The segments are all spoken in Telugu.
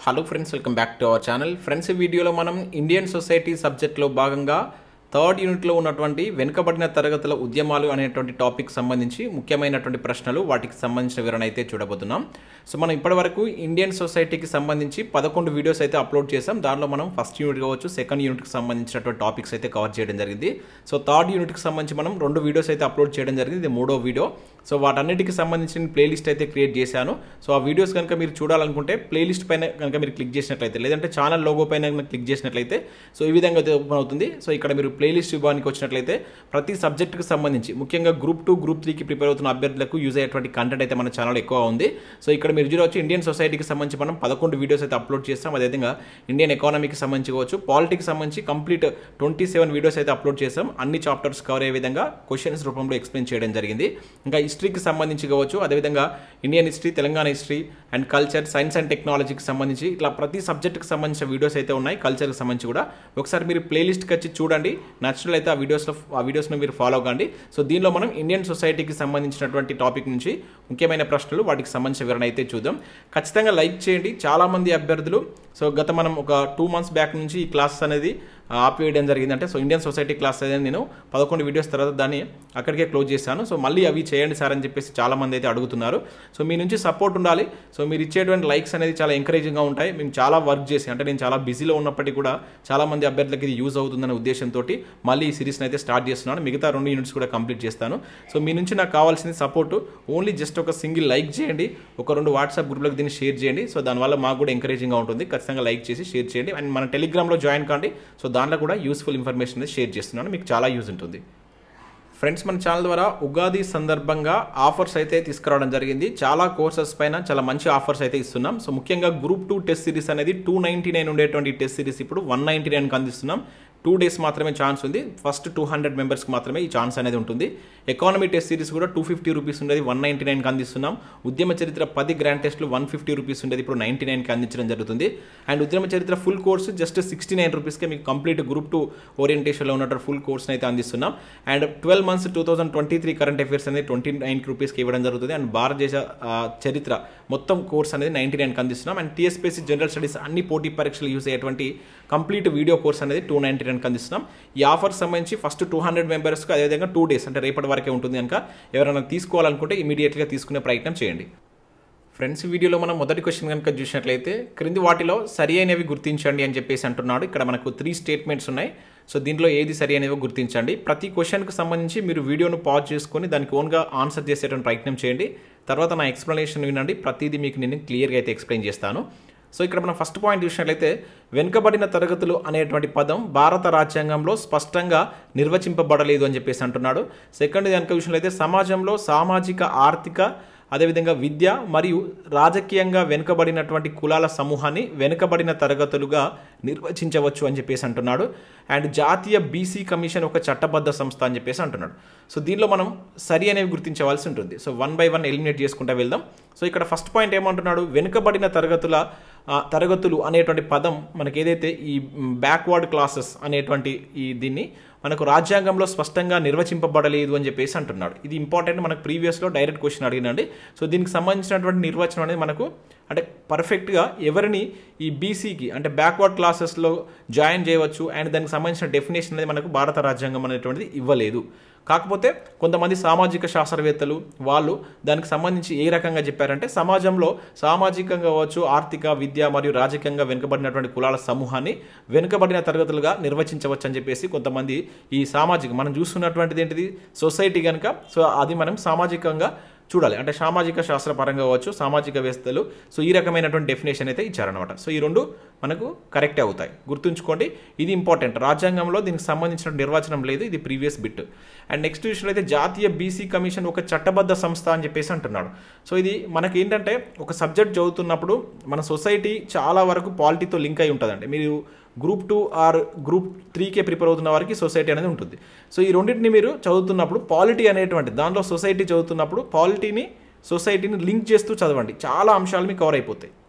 Hello friends welcome back to our channel friends ఈ వీడియోలో మనం ఇండియన్ సొసైటీ సబ్జెక్ట్లో భాగంగా థర్డ్ యూనిట్లో ఉన్నటువంటి వెనుకబడిన తరగతుల ఉద్యమాలు అనేటువంటి టాపిక్ సంబంధించి ముఖ్యమైనటువంటి ప్రశ్నలు వాటికి సంబంధించిన వివరణ అయితే చూడబోతున్నాం సో మనం ఇప్పటివరకు ఇండియన్ సొసైటీకి సంబంధించి పదకొండు వీడియోస్ అయితే అప్లోడ్ చేసాం దానిలో మనం ఫస్ట్ యూనిట్ కావచ్చు సెకండ్ యూనిట్కి సంబంధించినటువంటి టాపిక్స్ అయితే కవర్ చేయడం జరిగింది సో థర్డ్ యూనిట్కి సంబంధించి మనం రెండు వీడియోస్ అయితే అప్లోడ్ చేయడం జరిగింది ఇది మూడో వీడియో సో వాటన్నిటికి సంబంధించిన ప్లేలిస్ట్ అయితే క్రియేట్ చేశాను సో ఆ వీడియోస్ కనుక మీరు చూడాలనుకుంటే ప్లేలిస్ట్ పైన కనుక మీరు క్లిక్ చేసినట్లయితే లేదంటే ఛానల్ లోగో పైన కనుక క్లిక్ చేసినట్లయితే సో ఈ విధంగా అయితే ఓపెన్ అవుతుంది సో ఇక్కడ మీరు ప్లేలిస్ట్ విభాగానికి వచ్చినట్లయితే ప్రతి సబ్జెక్ట్కి సంబంధించి ముఖ్యంగా గ్రూప్ టూ గ్రూప్ త్రీకి ప్రిపేర్ అవుతున్న అభ్యర్థులకు యూజ్ అయ్యేటువంటి కంటెంట్ అయితే మన ఛానల్ ఎక్కువ ఉంది సో ఇక్కడ మీరు చూడవచ్చు ఇండియన్ సొసైటీకి సంబంధించి మనం పదకొండు వీడియోస్ అయితే అప్లోడ్ చేస్తాం అదేవిధంగా ఇండియన్ ఎకానమీకి సంబంధించి కావచ్చు పాలిటిక్స్ సంబంధించి కంప్లీట్ ట్వంటీ సెవెన్ వీడియోస్ అయితే అప్లోడ్ చేస్తాం అన్ని చాప్టర్స్ కవర్ అయ్యే విధంగా క్వశ్చన్స్ రూపంలో ఎక్స్ప్లెయిన్ చేయడం జరిగింది ఇంకా హిస్టరీకి సంబంధించి కావచ్చు అదేవిధంగా Indian history Telangana history and culture science and టెక్నాలజీకి సంబంధించి ఇట్లా ప్రతి సబ్జెక్ట్కి సంబంధించిన వీడియోస్ అయితే ఉన్నాయి కల్చర్కి సంబంధించి కూడా ఒకసారి మీరు ప్లేలిస్ట్కి వచ్చి చూడండి నచ్చినట్లు అయితే ఆ వీడియోస్లో ఆ వీడియోస్ను మీరు ఫాలో అవ్వండి సో దీనిలో మనం ఇండియన్ సొసైటీకి సంబంధించినటువంటి టాపిక్ నుంచి ముఖ్యమైన ప్రశ్నలు వాటికి సంబంధించిన వివరణ అయితే చూద్దాం ఖచ్చితంగా లైక్ చేయండి చాలామంది అభ్యర్థులు సో గత మనం ఒక టూ మంత్స్ బ్యాక్ నుంచి ఈ క్లాసెస్ అనేది ఆ, ఆపివేయడం జరిగింది అంటే సో ఇండియన్ సొసైటీ క్లాస్ అనేది నేను పదకొండు వీడియోస్ తర్వాత దాన్ని అక్కడికే క్లోజ్ చేశాను సో మళ్ళీ అవి చేయండి సార్ అని చెప్పేసి చాలా మంది అయితే అడుగుతున్నారు సో మీ నుంచి సపోర్ట్ ఉండాలి సో మీరు ఇచ్చేటువంటి లైక్స్ అనేది చాలా ఎంకరేజింగ్గా ఉంటాయి మేము చాలా వర్క్ చేసి అంటే నేను చాలా బిజీలో ఉన్నప్పటికీ కూడా చాలా మంది అభ్యర్థులకు ఇది యూజ్ అవుతుందనే ఉద్దేశంతో మళ్ళీ ఈ సిరీస్ని అయితే స్టార్ట్ చేస్తున్నాను మిగతా రెండు యూనిట్స్ కూడా కంప్లీట్ చేస్తాను సో మీ నుంచి నాకు కావాల్సింది సపోర్ట్ ఓన్లీ జస్ట్ ఒక సింగిల్ లైక్ చేయండి ఒక రెండు వాట్సాప్ గ్రూప్లకు దీన్ని షేర్ చేయండి సో దానివల్ల మాకు కూడా ఎంకరేజింగ్గా ఉంటుంది ఖచ్చితంగా లైక్ చేసి షేర్ చేయండి అండ్ మన టెలిగ్రామ్లో జాయిన్ కాండి సో దాంట్లో కూడా యూస్ఫుల్ ఇన్ఫర్మేషన్ అనేది షేర్ చేస్తున్నాను మీకు చాలా యూజ్ ఉంటుంది ఫ్రెండ్స్ మన ఛానల్ ద్వారా ఉగాది సందర్భంగా ఆఫర్స్ అయితే తీసుకురావడం జరిగింది చాలా కోర్సెస్ పైన చాలా మంచి ఆఫర్స్ అయితే ఇస్తున్నాం సో ముఖ్యంగా గ్రూప్ టూ టెస్ట్ సిరీస్ అనేది టూ నైంటీ నైన్ ఉండేటువంటి టెస్ట్ సిరీస్ ఇప్పుడు వన్ నైంటీ నైన్కి అందిస్తున్నాం టూ డేస్ మాత్రమే ఛాన్స్ ఉంది ఫస్ట్ టూ హండ్రెడ్ మెంబర్స్కి మాత్రమే ఈ ఛాన్స్ అనేది ఉంటుంది ఎకానమీ టెస్ట్ సిరీస్ కూడా టూ ఫిఫ్టీ రూపీస్ ఉండేది వన్ నైంటీ నైన్కి అందిస్తున్నాం ఉద్యమ చరిత్ర పది గ్రాండ్ టెస్ట్లు వన్ ఫిఫ్టీ రూపీస్ ఉండేది ఇప్పుడు నైంటీ నైన్కి అందించడం జరుగుతుంది అండ్ ఉద్యమ చరిత్ర full course just sixty nine రూపీస్కే మీకు కంప్లీట్ గ్రూప్ టూ ఓరియంటేషన్లో ఉన్నటువంటి ఫుల్ కోర్స్ని అయితే అందిస్తున్నాం and twelve months two thousand twenty three current affairs అనేది ట్వంటీ నైన్ రూపీస్కి ఇవ్వడం జరుగుతుంది అండ్ భారతదేశ ఆ, చరిత్ర మొత్తం కోర్స్ అనేది నైంటీ నైన్కి అందిస్తున్నాం అండ్ టీఎస్పీసీ జనరల్ స్టడీస్ అన్ని పోటీ పరీక్షలు యూజ్ అయ్యేటువంటి కంప్లీట్ వీడియో కోర్స్ అనేది టూ నైంటీ నైన్కి అందిస్తున్నాం ఈ ఆఫర్ సంబంధించి ఫస్ట్ టూ హండ్రెడ్ మెంబర్స్కి అదేవిధంగా టూ డేస్ అంటే రేపటి వరకే ఉంటుంది కనుక ఎవరైనా తీసుకోవాలనుకుంటే ఇమీడియట్గా తీసుకునే ప్రయత్నం చేయండి ఫ్రెండ్స్ ఈ వీడియోలో మనం మొదటి క్వశ్చన్ కనుక చూసినట్లయితే క్రింది వాటిలో సరి అయినవి గుర్తించండి అని చెప్పేసి అంటున్నాడు ఇక్కడ మనకు త్రీ స్టేట్మెంట్స్ ఉన్నాయి సో దీంట్లో ఏది సరి అనేవో గుర్తించండి ప్రతి క్వశ్చన్కి సంబంధించి మీరు వీడియోను పాజ్ చేసుకొని దానికి ఓన్గా ఆన్సర్ చేసేటువంటి ప్రయత్నం చేయండి తర్వాత నా ఎక్స్ప్లెనేషన్ వినండి ప్రతిదీ మీకు నేను క్లియర్గా అయితే ఎక్స్ప్లెయిన్ చేస్తాను సో ఇక్కడ మనం ఫస్ట్ పాయింట్ చూసినట్లయితే వెనుకబడిన తరగతులు అనేటువంటి పదం భారత రాజ్యాంగంలో స్పష్టంగా నిర్వచింపబడలేదు అని చెప్పేసి అంటున్నాడు సెకండ్ కనుక చూసినట్లయితే సమాజంలో సామాజిక ఆర్థిక అదేవిధంగా విద్య మరియు రాజకీయంగా వెనుకబడినటువంటి కులాల సమూహాన్ని వెనుకబడిన తరగతులుగా నిర్వచించవచ్చు అని చెప్పేసి అంటున్నాడు అండ్ జాతీయ బీసీ కమిషన్ ఒక చట్టబద్ధ సంస్థ అని చెప్పేసి అంటున్నాడు సో దీనిలో మనం సరి అనేవి గుర్తించవలసి ఉంటుంది so one by one eliminate చేసుకుంటూ వెళ్దాం సో ఇక్కడ ఫస్ట్ పాయింట్ ఏమంటున్నాడు వెనుకబడిన తరగతుల ఆ, తరగతులు అనేటువంటి పదం మనకి ఏదైతే ఈ బ్యాక్వర్డ్ క్లాసెస్ అనేటువంటి ఈ దీన్ని మనకు రాజ్యాంగంలో స్పష్టంగా నిర్వచింపబడలేదు అని చెప్పేసి అంటున్నాడు ఇది ఇంపార్టెంట్ మనకు ప్రీవియస్లో డైరెక్ట్ క్వశ్చన్ అడిగినండి సో దీనికి సంబంధించినటువంటి నిర్వచనం అనేది మనకు అంటే పర్ఫెక్ట్గా ఎవరిని ఈ బీసీకి అంటే బ్యాక్వర్డ్ క్లాసెస్లో జాయిన్ చేయవచ్చు అండ్ దానికి సంబంధించిన డెఫినేషన్ అనేది మనకు భారత రాజ్యాంగం అనేటువంటిది ఇవ్వలేదు కాకపోతే కొంతమంది సామాజిక శాస్త్రవేత్తలు వాళ్ళు దానికి సంబంధించి ఏ రకంగా చెప్పారంటే సమాజంలో సామాజికంగా కావచ్చు ఆర్థిక విద్య మరియు రాజకీయంగా వెనుకబడినటువంటి కులాల సమూహాన్ని వెనుకబడిన తరగతులుగా నిర్వచించవచ్చు అని చెప్పేసి కొంతమంది ఈ సామాజిక మనం చూస్తున్నటువంటిది ఏంటిది సొసైటీ కనుక సో అది మనం సామాజికంగా చూడాలి అంటే సామాజిక శాస్త్రపరంగా కావచ్చు సామాజిక వ్యవస్థలు సో ఈ రకమైనటువంటి డెఫినేషన్ అయితే ఇచ్చారనమాట సో ఈ రెండు మనకు కరెక్టే అవుతాయి గుర్తుంచుకోండి ఇది ఇంపార్టెంట్ రాజ్యాంగంలో దీనికి సంబంధించిన నిర్వచనం లేదు ఇది ప్రీవియస్ బిట్ అండ్ నెక్స్ట్ విషయంలో అయితే జాతీయ బీసీ కమిషన్ ఒక చట్టబద్ధ సంస్థ అని చెప్పేసి అంటున్నాడు సో ఇది మనకి ఏంటంటే ఒక సబ్జెక్ట్ చదువుతున్నప్పుడు మన సొసైటీ చాలా వరకు పాలిటీతో లింక్ అయి ఉంటుందండి మీరు గ్రూప్ టూ ఆర్ గ్రూప్ త్రీకే ప్రిపేర్ అవుతున్న వారికి సొసైటీ అనేది ఉంటుంది సో ఈ రెండింటిని మీరు చదువుతున్నప్పుడు పాలిటీ అనేటువంటి దానిలో సొసైటీ చదువుతున్నప్పుడు పాలిటీని సొసైటీని లింక్ చేస్తూ చదవండి చాలా అంశాలు మీకు కవర్ అయిపోతాయి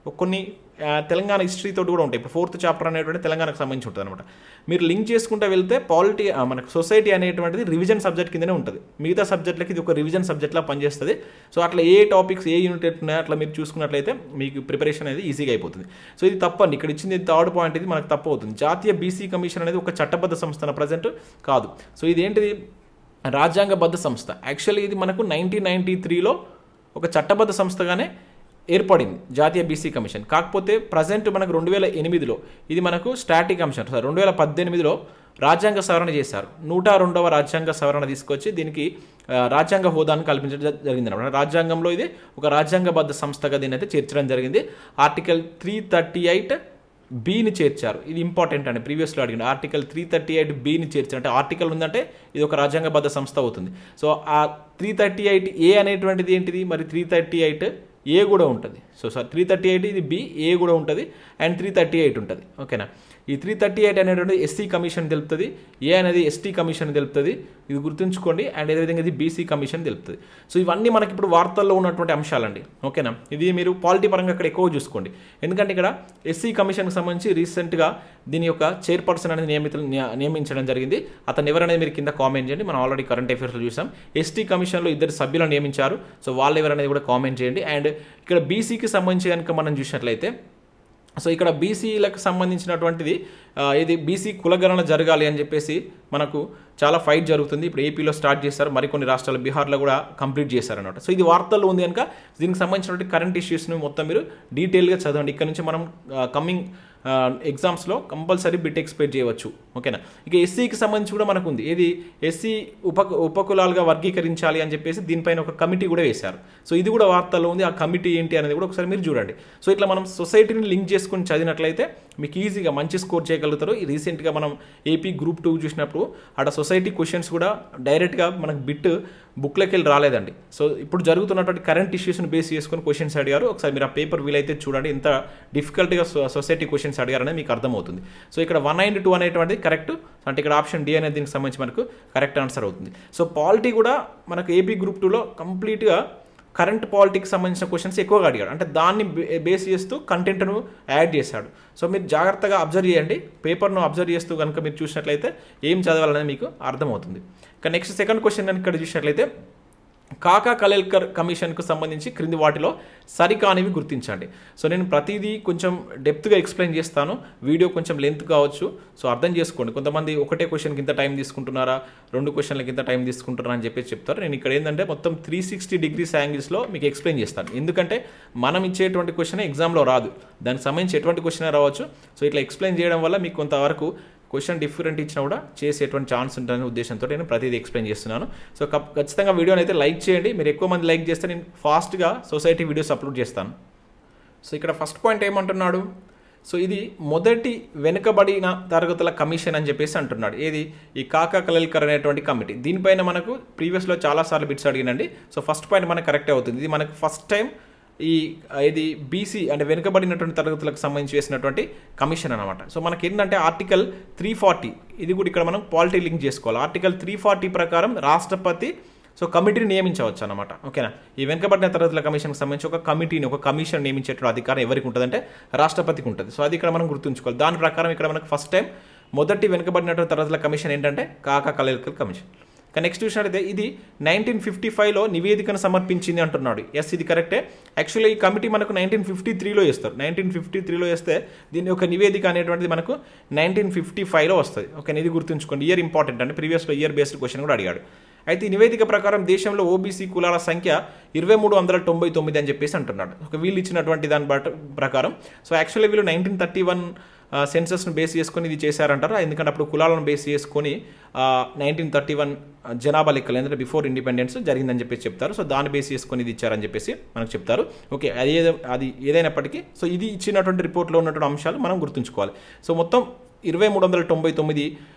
కొన్ని ఆ, తెలంగాణ హిస్టరీ తోటి కూడా ఉంటాయి ఇప్పుడు ఫోర్త్ చాప్టర్ అనేటువంటి తెలంగాణకు సంబంధించి ఉంటుంది అనమాట మీరు లింక్ చేసుకుంటూ వెళ్తే పాలిటీ ఆ, మనకు సొసైటీ అనేటువంటిది రివిజన్ సబ్జెక్ట్ కిందనే ఉంటుంది మిగతా సబ్జెక్టులకి ఇది ఒక రివిజన్ సబ్జెక్ట్లా పనిచేస్తుంది సో అట్లా ఏ టాపిక్స్ ఏ యూనిట్ ఉన్నాయో అట్లా మీరు చూసుకున్నట్లయితే మీకు ప్రిపరేషన్ అనేది ఈజీగా అయిపోతుంది సో ఇది తప్పండి ఇక్కడ ఇచ్చింది థర్డ్ పాయింట్ ఇది మనకు తప్పు అవుతుంది జాతీయ బీసీ కమిషన్ అనేది ఒక చట్టబద్ధ సంస్థ ప్రజెంట్ కాదు సో ఇది ఏంటిది రాజ్యాంగబద్ధ సంస్థ యాక్చువల్లీ ఇది మనకు నైన్టీన్ నైన్టీ త్రీలో ఒక చట్టబద్ధ సంస్థగానే ఏర్పడింది జాతీయ బీసీ కమిషన్ కాకపోతే ప్రజెంట్ మనకు రెండు వేల ఎనిమిదిలో ఇది మనకు స్టాటిక్ కమిషన్ సార్ రెండు వేల పద్దెనిమిదిలో రాజ్యాంగ సవరణ చేశారు నూట రెండవ రాజ్యాంగ సవరణ తీసుకొచ్చి దీనికి ఆ, రాజ్యాంగ హోదాను కల్పించడం జ- జరిగింది అనమాట రాజ్యాంగంలో ఇది ఒక రాజ్యాంగబద్ధ సంస్థగా దీన్ని అయితే చేర్చడం జరిగింది ఆర్టికల్ త్రీ థర్టీ ఎయిట్ బీని చేర్చారు ఇది ఇంపార్టెంట్ అండి ప్రీవియస్లో అడిగిన ఆర్టికల్ త్రీ థర్టీ ఎయిట్ బీని చేర్చారు అంటే ఆర్టికల్ ఉందంటే ఇది ఒక రాజ్యాంగబద్ధ సంస్థ అవుతుంది సో ఆ త్రీ థర్టీ ఎయిట్ ఏ అనేటువంటిది ఏంటిది మరి త్రీ థర్టీ ఎయిట్ ఏ కూడా ఉంటుంది so sir three thirty eight ఇది బి ఏ కూడా ఉంటుంది అండ్ త్రీ థర్టీ ఎయిట్ ఉంటుంది ఓకేనా ఈ త్రీ థర్టీ ఎయిట్ అనేటువంటి ఎస్సీ కమిషన్ తెలుపుతుంది ఏ అనేది ఎస్టీ కమిషన్ తెలుపుతుంది ఇది గుర్తుంచుకోండి అండ్ అదేవిధంగా ఇది బీసీ కమిషన్ తెలుపుతుంది సో ఇవన్నీ మనకి ఇప్పుడు వార్తల్లో ఉన్నటువంటి అంశాలండి ఓకేనా ఇది మీరు పాలిటీ పరంగా ఇక్కడ ఎక్కువ చూసుకోండి ఎందుకంటే ఇక్కడ ఎస్సీ కమిషన్కి సంబంధించి రీసెంట్గా దీని యొక్క చైర్పర్సన్ అనేది నియమితులు నియ- నియమించడం జరిగింది అతను ఎవరనేది మీరు కింద కామెంట్ చేయండి మనం ఆల్రెడీ కరెంట్ అఫైర్స్లో చూసాం ఎస్టీ కమిషన్లో ఇద్దరు సభ్యులను నియమించారు సో వాళ్ళు ఎవరనేది కూడా కామెంట్ చేయండి అండ్ ఇక్కడ బీసీకి సంబంధించి కనుక మనం చూసినట్లయితే సో ఇక్కడ బీసీలకు సంబంధించినటువంటిది ఆ, ఇది బీసీ కులగణన జరగాలి అని చెప్పేసి మనకు చాలా ఫైట్ జరుగుతుంది ఇప్పుడు ఏపీలో స్టార్ట్ చేశారు మరికొన్ని రాష్ట్రాలు బీహార్లో కూడా కంప్లీట్ చేశారనమాట సో ఇది వార్తల్లో ఉంది కనుక దీనికి సంబంధించినటువంటి కరెంట్ ఇష్యూస్ని మొత్తం మీరు డీటెయిల్గా చదవండి ఇక్కడ నుంచి మనం కమింగ్ ఎగ్జామ్స్లో కంపల్సరీ బిట్ ఎక్స్పెక్ట్ చేయవచ్చు ఓకేనా ఇక ఎస్సీకి సంబంధించి కూడా మనకు ఉంది ఏది ఎస్సీ ఉప ఉపకులాలుగా వర్గీకరించాలి అని చెప్పేసి దీనిపైన ఒక కమిటీ కూడా వేశారు సో ఇది కూడా వార్తల్లో ఉంది ఆ కమిటీ ఏంటి అనేది కూడా ఒకసారి మీరు చూడండి సో ఇట్లా మనం సొసైటీని లింక్ చేసుకుని చదివినట్లయితే మీకు ఈజీగా మంచి స్కోర్ చేయగలుగుతారు ఈ రీసెంట్గా మనం ఏపీ గ్రూప్ టూ చూసినప్పుడు అక్కడ సొసైటీ క్వశ్చన్స్ కూడా డైరెక్ట్గా మనకు బిట్ బుక్లోకి వెళ్ళి రాలేదండి సో ఇప్పుడు జరుగుతున్నటువంటి కరెంట్ ఇష్యూస్ని బేస్ చేసుకుని క్వశ్చన్స్ అడిగారు ఒకసారి మీరు ఆ పేపర్ వీలైతే చూడండి ఎంత డిఫికల్ట్గా సొసైటీ క్వశ్చన్స్ అడిగారనేది మీకు అర్థమవుతుంది సో ఇక్కడ వన్ అండ్ టూ అనేటువంటిది కరెక్ట్ అంటే ఇక్కడ ఆప్షన్ డి అనేది దీనికి సంబంధించి మనకు కరెక్ట్ ఆన్సర్ అవుతుంది సో పాలిటీ కూడా మనకు ఏపీ గ్రూప్ టూలో కంప్లీట్గా కరెంట్ పాలిటిక్స్ సంబంధించిన క్వశ్చన్స్ ఎక్కువగా అడిగాడు అంటే దాన్ని బే- బేస్ చేస్తూ కంటెంట్ను యాడ్ చేశాడు సో మీరు జాగ్రత్తగా అబ్జర్వ్ చేయండి పేపర్ను అబ్జర్వ్ చేస్తూ కనుక మీరు చూసినట్లయితే ఏం చదవాలనేది మీకు అర్థమవుతుంది ఇక నెక్స్ట్ సెకండ్ క్వశ్చన్ కనుక ఇక్కడ చూసినట్లయితే కాకా కలేల్కర్ కమిషన్కు సంబంధించి క్రింది వాటిలో సరికానివి గుర్తించండి సో నేను ప్రతిదీ కొంచెం డెప్త్గా ఎక్స్ప్లెయిన్ చేస్తాను వీడియో కొంచెం లెంత్ కావచ్చు సో అర్థం చేసుకోండి కొంతమంది ఒకటే క్వశ్చన్కి ఇంత టైం తీసుకుంటున్నారా రెండు క్వశ్చన్లకి ఇంత టైం తీసుకుంటున్నారా అని చెప్పేసి చెప్తారు నేను ఇక్కడ ఏంటంటే మొత్తం త్రీ సిక్స్టీ డిగ్రీస్ యాంగిల్స్లో మీకు ఎక్స్ప్లెయిన్ చేస్తాను ఎందుకంటే మనం ఇచ్చేటువంటి క్వశ్చన్ ఎగ్జామ్లో రాదు దానికి సంబంధించి ఎటువంటి క్వశ్చన్ రావచ్చు సో ఇట్లా ఎక్స్ప్లెయిన్ చేయడం వల్ల మీకు కొంతవరకు క్వశ్చన్ డిఫరెంట్ ఇచ్చినా కూడా చేసేటువంటి ఛాన్స్ ఉంటుందనే ఉద్దేశంతో నేను ప్రతిదీ ఎక్స్ప్లెయిన్ చేస్తున్నాను సో కప్- ఖచ్చితంగా వీడియోని అయితే లైక్ చేయండి మీరు ఎక్కువ మంది లైక్ చేస్తే నేను ఫాస్ట్గా సొసైటీ వీడియోస్ అప్లోడ్ చేస్తాను సో ఇక్కడ ఫస్ట్ పాయింట్ ఏమంటున్నాడు సో ఇది మొదటి వెనుకబడిన తరగతుల కమిషన్ అని చెప్పేసి అంటున్నాడు ఏది ఈ కాకా కలల్కర్ అనేటువంటి కమిటీ దీనిపైన మనకు ప్రీవియస్లో చాలాసార్లు బిట్స్ అడిగినండి సో ఫస్ట్ పాయింట్ మనకు కరెక్టే అవుతుంది ఇది మనకు ఫస్ట్ టైం ఈ ఇది బీసీ అంటే వెనుకబడినటువంటి తరగతులకు సంబంధించి వేసినటువంటి కమిషన్ అనమాట సో మనకి ఏంటంటే ఆర్టికల్ త్రీ ఫార్టీ ఇది కూడా ఇక్కడ మనం పాలిటీ లింక్ చేసుకోవాలి ఆర్టికల్ త్రీ ఫార్టీ ప్రకారం రాష్ట్రపతి సో కమిటీని నియమించవచ్చు అనమాట ఓకేనా ఈ వెనుకబడిన తరగతుల కమిషన్కి సంబంధించి ఒక కమిటీని ఒక కమిషన్ నియమించేటువంటి అధికారం ఎవరికి ఉంటుందంటే రాష్ట్రపతికి ఉంటుంది సో అది ఇక్కడ మనం గుర్తుంచుకోవాలి దాని ప్రకారం ఇక్కడ మనకు ఫస్ట్ టైం మొదటి వెనుకబడినటువంటి తరగతుల కమిషన్ ఏంటంటే కాకా కలేల్కర్ కమిషన్ ఇక నెక్స్ట్ చూసినట్లయితే ఇది నైన్టీన్ ఫిఫ్టీ ఫైవ్లో నివేదికను సమర్పించింది అంటున్నాడు ఎస్ ఇది కరెక్టే యాక్చువల్లీ ఈ కమిటీ మనకు నైన్టీన్ ఫిఫ్టీ త్రీలో వేస్తారు నైన్టీన్ ఫిఫ్టీ త్రీలో వేస్తే దీని యొక్క నివేదిక అనేటువంటిది మనకు నైన్టీన్ ఫిఫ్టీ ఫైవ్లో వస్తుంది ఓకే ఇది గుర్తుంచుకోండి ఇయర్ ఇంపార్టెంట్ అంటే ప్రీవియస్లో ఇయర్ బేస్డ్ క్వశ్చన్ కూడా అడిగాడు అయితే ఈ నివేదిక ప్రకారం దేశంలో ఓబీసీ కులాల సంఖ్య ఇరవై మూడు వందల తొంభై తొమ్మిది అని చెప్పేసి అంటున్నాడు ఒక వీళ్ళు ఇచ్చినటువంటి దాని బట్ ప్రకారం సో యాక్చువల్లీ వీళ్ళు నైన్టీన్ థర్టీ వన్ సెన్సస్ను బేస్ చేసుకొని ఇది చేశారంటారు ఎందుకంటే అప్పుడు కులాలను బేస్ చేసుకొని నైన్టీన్ థర్టీ వన్ జనాభా లెక్కలు ఎందుకంటే బిఫోర్ ఇండిపెండెన్స్ జరిగిందని చెప్పేసి చెప్తారు సో దాన్ని బేస్ చేసుకొని ఇది ఇచ్చారని చెప్పేసి మనకు చెప్తారు ఓకే అది ఏదో అది ఏదైనప్పటికీ సో ఇది ఇచ్చినటువంటి రిపోర్ట్లో ఉన్నటువంటి అంశాలు మనం గుర్తుంచుకోవాలి సో మొత్తం ఇరవై మూడు వందల తొంభై తొమ్మిది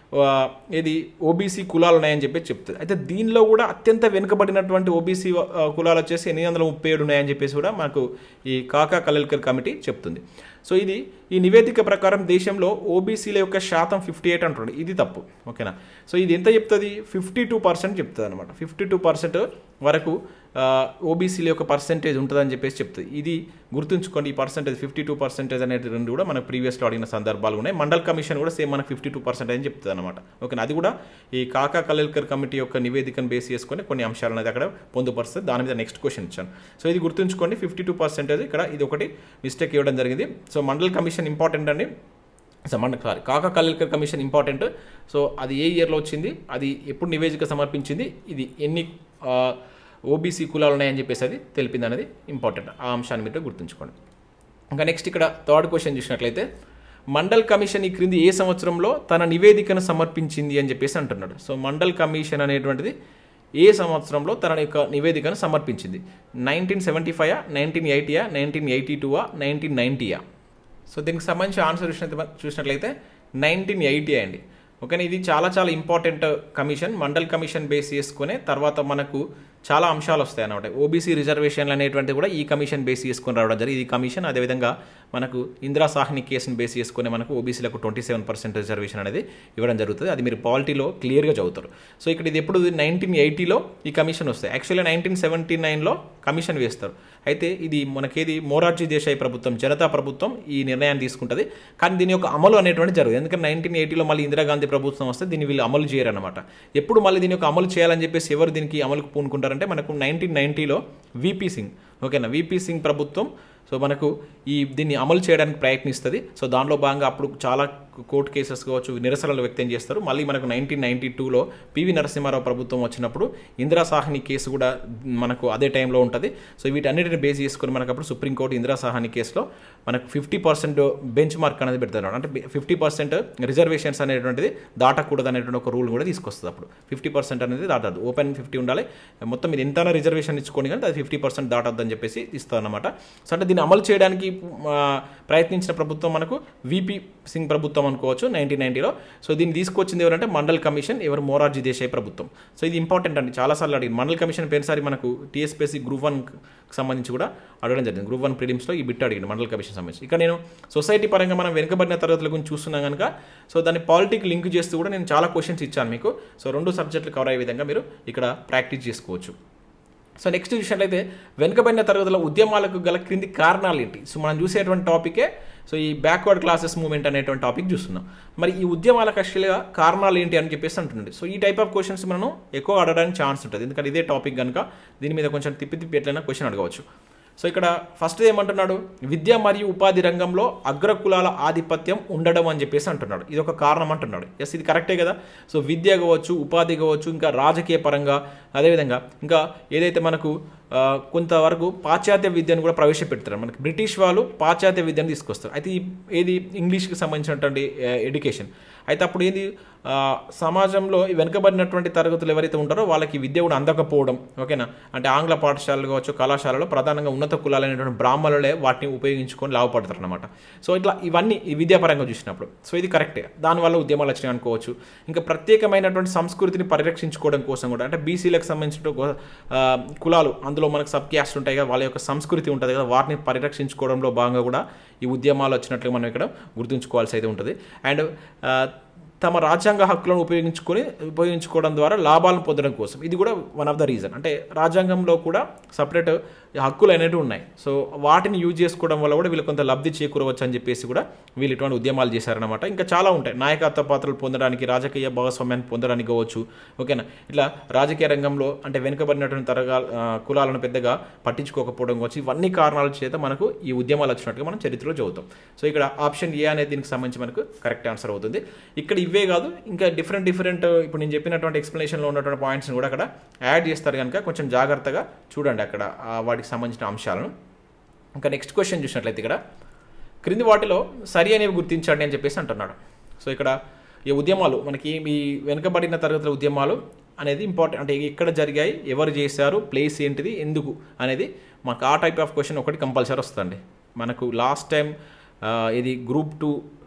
ఆ, ఇది ఓబీసీ కులాలు ఉన్నాయని చెప్పి చెప్తుంది అయితే దీనిలో కూడా అత్యంత వెనుకబడినటువంటి ఓబీసీ కులాలు వచ్చేసి ఎనిమిది వందల ముప్పై ఏడు ఉన్నాయని చెప్పేసి కూడా మనకు ఈ కాకా కలల్కర్ కమిటీ చెప్తుంది సో ఇది ఈ నివేదిక ప్రకారం దేశంలో ఓబీసీల యొక్క శాతం ఫిఫ్టీ ఎయిట్ అంటుంది ఇది తప్పు ఓకేనా సో ఇది ఎంత చెప్తుంది ఫిఫ్టీ టూ పర్సెంట్ చెప్తుంది అనమాట ఫిఫ్టీ టూ పర్సెంట్ వరకు ఓబీసీల యొక్క పర్సెంటేజ్ ఉంటుందని చెప్పేసి చెప్తుంది ఇది గుర్తుంచుకోండి ఈ పర్సెంటేజ్ ఫిఫ్టీ టూ పర్సెంటేజ్ అనేది రెండు కూడా మనకు ప్రీవియస్లో అడిగిన సందర్భాలు ఉన్నాయి మండల్ కమిషన్ కూడా సేమ్ మనకు ఫిఫ్టీ టూ పర్సెంట్ అని చెప్తుంది అనమాట ఓకేనా అది కూడా ఈ కాకా కలేల్కర్ కమిటీ యొక్క నివేదికను బేస్ చేసుకొని కొన్ని అంశాలు అనేది అక్కడ పొందుపరుస్తుంది దాని మీద నెక్స్ట్ క్వశ్చన్ ఇచ్చాను సో ఇది గుర్తుంచుకోండి ఫిఫ్టీ టూ పర్సెంటేజ్ ఇక్కడ ఇది ఒకటి మిస్టేక్ ఇవ్వడం జరిగింది సో మండల్ కమిషన్ ఇంపార్టెంట్ అండి సో మన sorry Kaka Kalelkar commission important so అది ఏ ఇయర్లో వచ్చింది అది ఎప్పుడు నివేదిక సమర్పించింది ఇది ఎన్ని ఓబీసీ కులాలు ఉన్నాయని చెప్పేసి అది తెలిపింది అనేది ఇంపార్టెంట్ ఆ అంశాన్ని మీరు గుర్తుంచుకోండి ఇంకా నెక్స్ట్ ఇక్కడ థర్డ్ క్వశ్చన్ చూసినట్లయితే మండల్ కమిషన్ ఈ క్రింది ఏ సంవత్సరంలో తన నివేదికను సమర్పించింది అని చెప్పేసి అంటున్నాడు సో మండల్ కమిషన్ అనేటువంటిది ఏ సంవత్సరంలో తన యొక్క నివేదికను సమర్పించింది నైన్టీన్ సెవెంటీ ఫైవ్ నైన్టీన్ ఎయిటీయా నైన్టీన్ ఎయిటీ టూవా నైన్టీన్ నైంటీయా సో దీనికి సంబంధించి ఆన్సర్ చూసినట్టు చూసినట్లయితే నైన్టీన్ ఎయిటీ అండి ఓకేనా ఇది చాలా చాలా important commission Mandal commission base చేసుకునే తర్వాత మనకు చాలా అంశాలు వస్తాయి అన్నమాట ఓబీసీ రిజర్వేషన్లు అనేటువంటిది కూడా ఈ కమిషన్ బేస్ చేసుకొని రావడం జరిగింది ఈ కమిషన్ అదేవిధంగా మనకు ఇందిరా సాహ్ని కేసును బేస్ చేసుకుని మనకు ఓబీసీలకు ట్వంటీ సెవెన్ పర్సెంట్ రిజర్వేషన్ అనేది ఇవ్వడం జరుగుతుంది అది మీరు పాలిటీలో క్లియర్గా చదువుతారు సో ఇక్కడ ఇది ఎప్పుడు నైన్టీన్ ఎయిటీలో ఈ కమిషన్ వస్తాయి యాక్చువల్లీ నైన్టీన్ సెవెంటీ నైన్లో కమిషన్ వేస్తారు అయితే ఇది మనకేది మోరార్జీ దేశాయ్ ప్రభుత్వం జనతా ప్రభుత్వం ఈ నిర్ణయాన్ని తీసుకుంటుంది కానీ దీని యొక్క అమలు అనేటువంటి జరుగుతుంది ఎందుకంటే నైన్టీన్ ఎయిటీలో మళ్ళీ ఇందిరాగాంధీ ప్రభుత్వం వస్తే దీన్ని వీళ్ళు అమలు చేయరన్నమాట ఎప్పుడు మళ్ళీ దీని యొక్క అమలు చేయాలని చెప్పేసి ఎవరు దీనికి అమలుకు పూనుకుంటారంటే మనకు నైన్టీన్ నైన్టీలో విపి సింగ్ ఓకేనా విపి సింగ్ ప్రభుత్వం సో మనకు ఈ దీన్ని అమలు చేయడానికి ప్రయత్నిస్తుంది సో దానిలో భాగంగా అప్పుడు చాలా కోర్టు కేసెస్ కావచ్చు నిరసనలు వ్యక్తం చేస్తారు మళ్ళీ మనకు నైన్టీన్ నైన్టీ టూలో పివి నరసింహారావు ప్రభుత్వం వచ్చినప్పుడు ఇందిరా సాహ్ని కేసు కూడా మనకు అదే టైంలో ఉంటుంది సో వీటన్నిటిని బేస్ చేసుకుని మనకు అప్పుడు సుప్రీంకోర్టు ఇందిరా సాహ్ని కేసులో మనకు ఫిఫ్టీ పర్సెంట్ బెంచ్ మార్క్ అనేది పెడతారు అంటే ఫిఫ్టీ పర్సెంట్ రిజర్వేషన్స్ అనేటువంటిది దాటకూడదు అనేటువంటి ఒక రూల్ కూడా తీసుకొస్తుంది అప్పుడు ఫిఫ్టీ పర్సెంట్ అనేది దాటదు ఓపెన్ ఫిఫ్టీ ఉండాలి మొత్తం మీరు ఎంత రిజర్వేషన్ ఇచ్చుకోండి కానీ అది ఫిఫ్టీ పర్సెంట్ దాటద్దు అని చెప్పేసి ఇస్తారు అనమాట సో అంటే దీన్ని అమలు చేయడానికి ఆ, ప్రయత్నించిన ప్రభుత్వం మనకు విపి సింగ్ ప్రభుత్వం అనుకోవచ్చు నైన్టీన్ నైన్టీలో సో దీన్ని తీసుకొచ్చింది ఎవరంటే మండల్ కమిషన్ ఎవరు మోరార్జీ దేశాయ్ ప్రభుత్వం సో ఇది ఇంపార్టెంట్ అండి చాలాసార్లు అడిగింది మండల్ కమిషన్ పేరుసారి మనకు టీఎస్పీఎస్సీ గ్రూప్ వన్ సంబంధించి కూడా అడగడం జరిగింది గ్రూప్ వన్ ప్రిలిమ్స్లో ఈ బిట్ అడిగింది మండల్ కమిషన్ సంబంధించి ఇక్కడ నేను సొసైటీ పరంగా మనం వెనుకబడిన తరగతుల గురించి చూస్తున్నాం కనుక సో దాన్ని పాలిటిక్ లింక్ చేస్తూ కూడా నేను చాలా క్వశ్చన్స్ ఇచ్చాను మీకు సో రెండు సబ్జెక్టులు కవర్ అయ్యే విధంగా మీరు ఇక్కడ ప్రాక్టీస్ చేసుకోవచ్చు సో నెక్స్ట్ చూసినట్లయితే వెనుకబడిన తరగతుల ఉద్యమాలకు గల క్రింది కారణాలు ఏంటి సో మనం చూసేటువంటి టాపికే సో ఈ బ్యాక్వర్డ్ క్లాసెస్ మూవ్మెంట్ అనేటువంటి టాపిక్ చూస్తున్నాం మరి ఈ ఉద్యమాలకు యాక్చువల్గా కారణాలు ఏంటి అని చెప్పేసి అంటుండే సో ఈ టైప్ ఆఫ్ క్వశ్చన్స్ మనం ఎక్కువ అడగడానికి ఛాన్స్ ఉంటుంది ఎందుకంటే ఇదే టాపిక్ కనుక దీని మీద కొంచెం తిప్పి తిప్పి ఎట్లయినా క్వశ్చన్ అడగవచ్చు సో ఇక్కడ ఫస్ట్ ఏమంటున్నాడు విద్య మరియు ఉపాధి రంగంలో అగ్రకులాల ఆధిపత్యం ఉండడం అని చెప్పేసి అంటున్నాడు ఇది ఒక కారణం అంటున్నాడు ఎస్ ఇది కరెక్టే కదా సో విద్య కావచ్చు ఉపాధి కావచ్చు ఇంకా రాజకీయ పరంగా అదేవిధంగా ఇంకా ఏదైతే మనకు ఆ, కొంతవరకు పాశ్చాత్య విద్యను కూడా ప్రవేశపెడతారు మనకి బ్రిటిష్ వాళ్ళు పాశ్చాత్య విద్యను తీసుకొస్తారు అయితే ఈ ఏది ఇంగ్లీష్కి సంబంధించినటువంటి ఎడ్యుకేషన్ అయితే అప్పుడు ఏంది ఆ, సమాజంలో ఈ వెనుకబడినటువంటి తరగతులు ఎవరైతే ఉంటారో వాళ్ళకి విద్య కూడా అందకపోవడం ఓకేనా అంటే ఆంగ్ల పాఠశాలలు కావచ్చు కళాశాలలో ప్రధానంగా ఉన్నత కులాలైనటువంటి బ్రాహ్మణులే వాటిని ఉపయోగించుకొని లాభపడతారు అనమాట సో ఇట్లా ఇవన్నీ ఈ విద్యాపరంగా చూసినప్పుడు సో ఇది కరెక్టే దానివల్ల ఉద్యమాలు వచ్చినాయి అనుకోవచ్చు ఇంకా ప్రత్యేకమైనటువంటి సంస్కృతిని పరిరక్షించుకోవడం కోసం కూడా అంటే బీసీలకు సంబంధించిన గో- ఆ, కులాలు అందులో మనకు సబ్ క్యాస్ట్ ఉంటాయి కదా వాళ్ళ యొక్క సంస్కృతి ఉంటుంది కదా వాటిని పరిరక్షించుకోవడంలో భాగంగా కూడా ఈ ఉద్యమాలు వచ్చినట్లుగా మనం ఇక్కడ గుర్తుంచుకోవాల్సి అయితే ఉంటుంది అండ్ ఆ, తమ రాజ్యాంగ హక్కులను ఉపయోగించుకొని ఉపయోగించుకోవడం ద్వారా లాభాలను పొందడం కోసం ఇది కూడా వన్ ఆఫ్ ద రీజన్ అంటే రాజ్యాంగంలో కూడా సపరేట్ హక్కులు అనేవి ఉన్నాయి సో వాటిని యూజ్ చేసుకోవడం వల్ల కూడా వీళ్ళు కొంత లబ్ధి చేకూరవచ్చు అని చెప్పేసి కూడా వీళ్ళు ఇటువంటి ఉద్యమాలు చేశారనమాట ఇంకా చాలా ఉంటాయి నాయకత్వ పాత్రలు పొందడానికి రాజకీయ భాగస్వామ్యాన్ని పొందడానికి కావచ్చు ఓకేనా ఇట్లా రాజకీయ రంగంలో అంటే వెనుకబడినటువంటి తరగా ఆ, కులాలను పెద్దగా పట్టించుకోకపోవడం కావచ్చు ఇవన్నీ కారణాల చేత మనకు ఈ ఉద్యమాలు వచ్చినట్టుగా మనం చరిత్రలో చదువుతాం సో ఇక్కడ ఆప్షన్ ఏ అనేది దీనికి సంబంధించి మనకు కరెక్ట్ ఆన్సర్ అవుతుంది ఇక్కడ ఇవే కాదు ఇంకా డిఫరెంట్ డిఫరెంట్ ఇప్పుడు నేను చెప్పినటువంటి ఎక్స్ప్లెనేషన్లో ఉన్నటువంటి పాయింట్స్ని కూడా అక్కడ యాడ్ చేస్తారు కనుక కొంచెం జాగ్రత్తగా చూడండి అక్కడ ఆ వాటికి సంబంధించిన అంశాలను ఇంకా నెక్స్ట్ క్వశ్చన్ చూసినట్లయితే ఇక్కడ క్రింది వాటిలో సరి అనేవి గుర్తించండి అని చెప్పేసి అంటున్నాడు సో ఇక్కడ ఈ ఉద్యమాలు మనకి ఈ వెనుకబడిన తరగతుల ఉద్యమాలు అనేది ఇంపార్టెంట్ అంటే ఎక్కడ జరిగాయి ఎవరు చేశారు ప్లేస్ ఏంటిది ఎందుకు అనేది మాకు ఆ టైప్ ఆఫ్ క్వశ్చన్ ఒకటి కంపల్సరీ వస్తుంది మనకు లాస్ట్ టైం ఇది గ్రూప్ టూ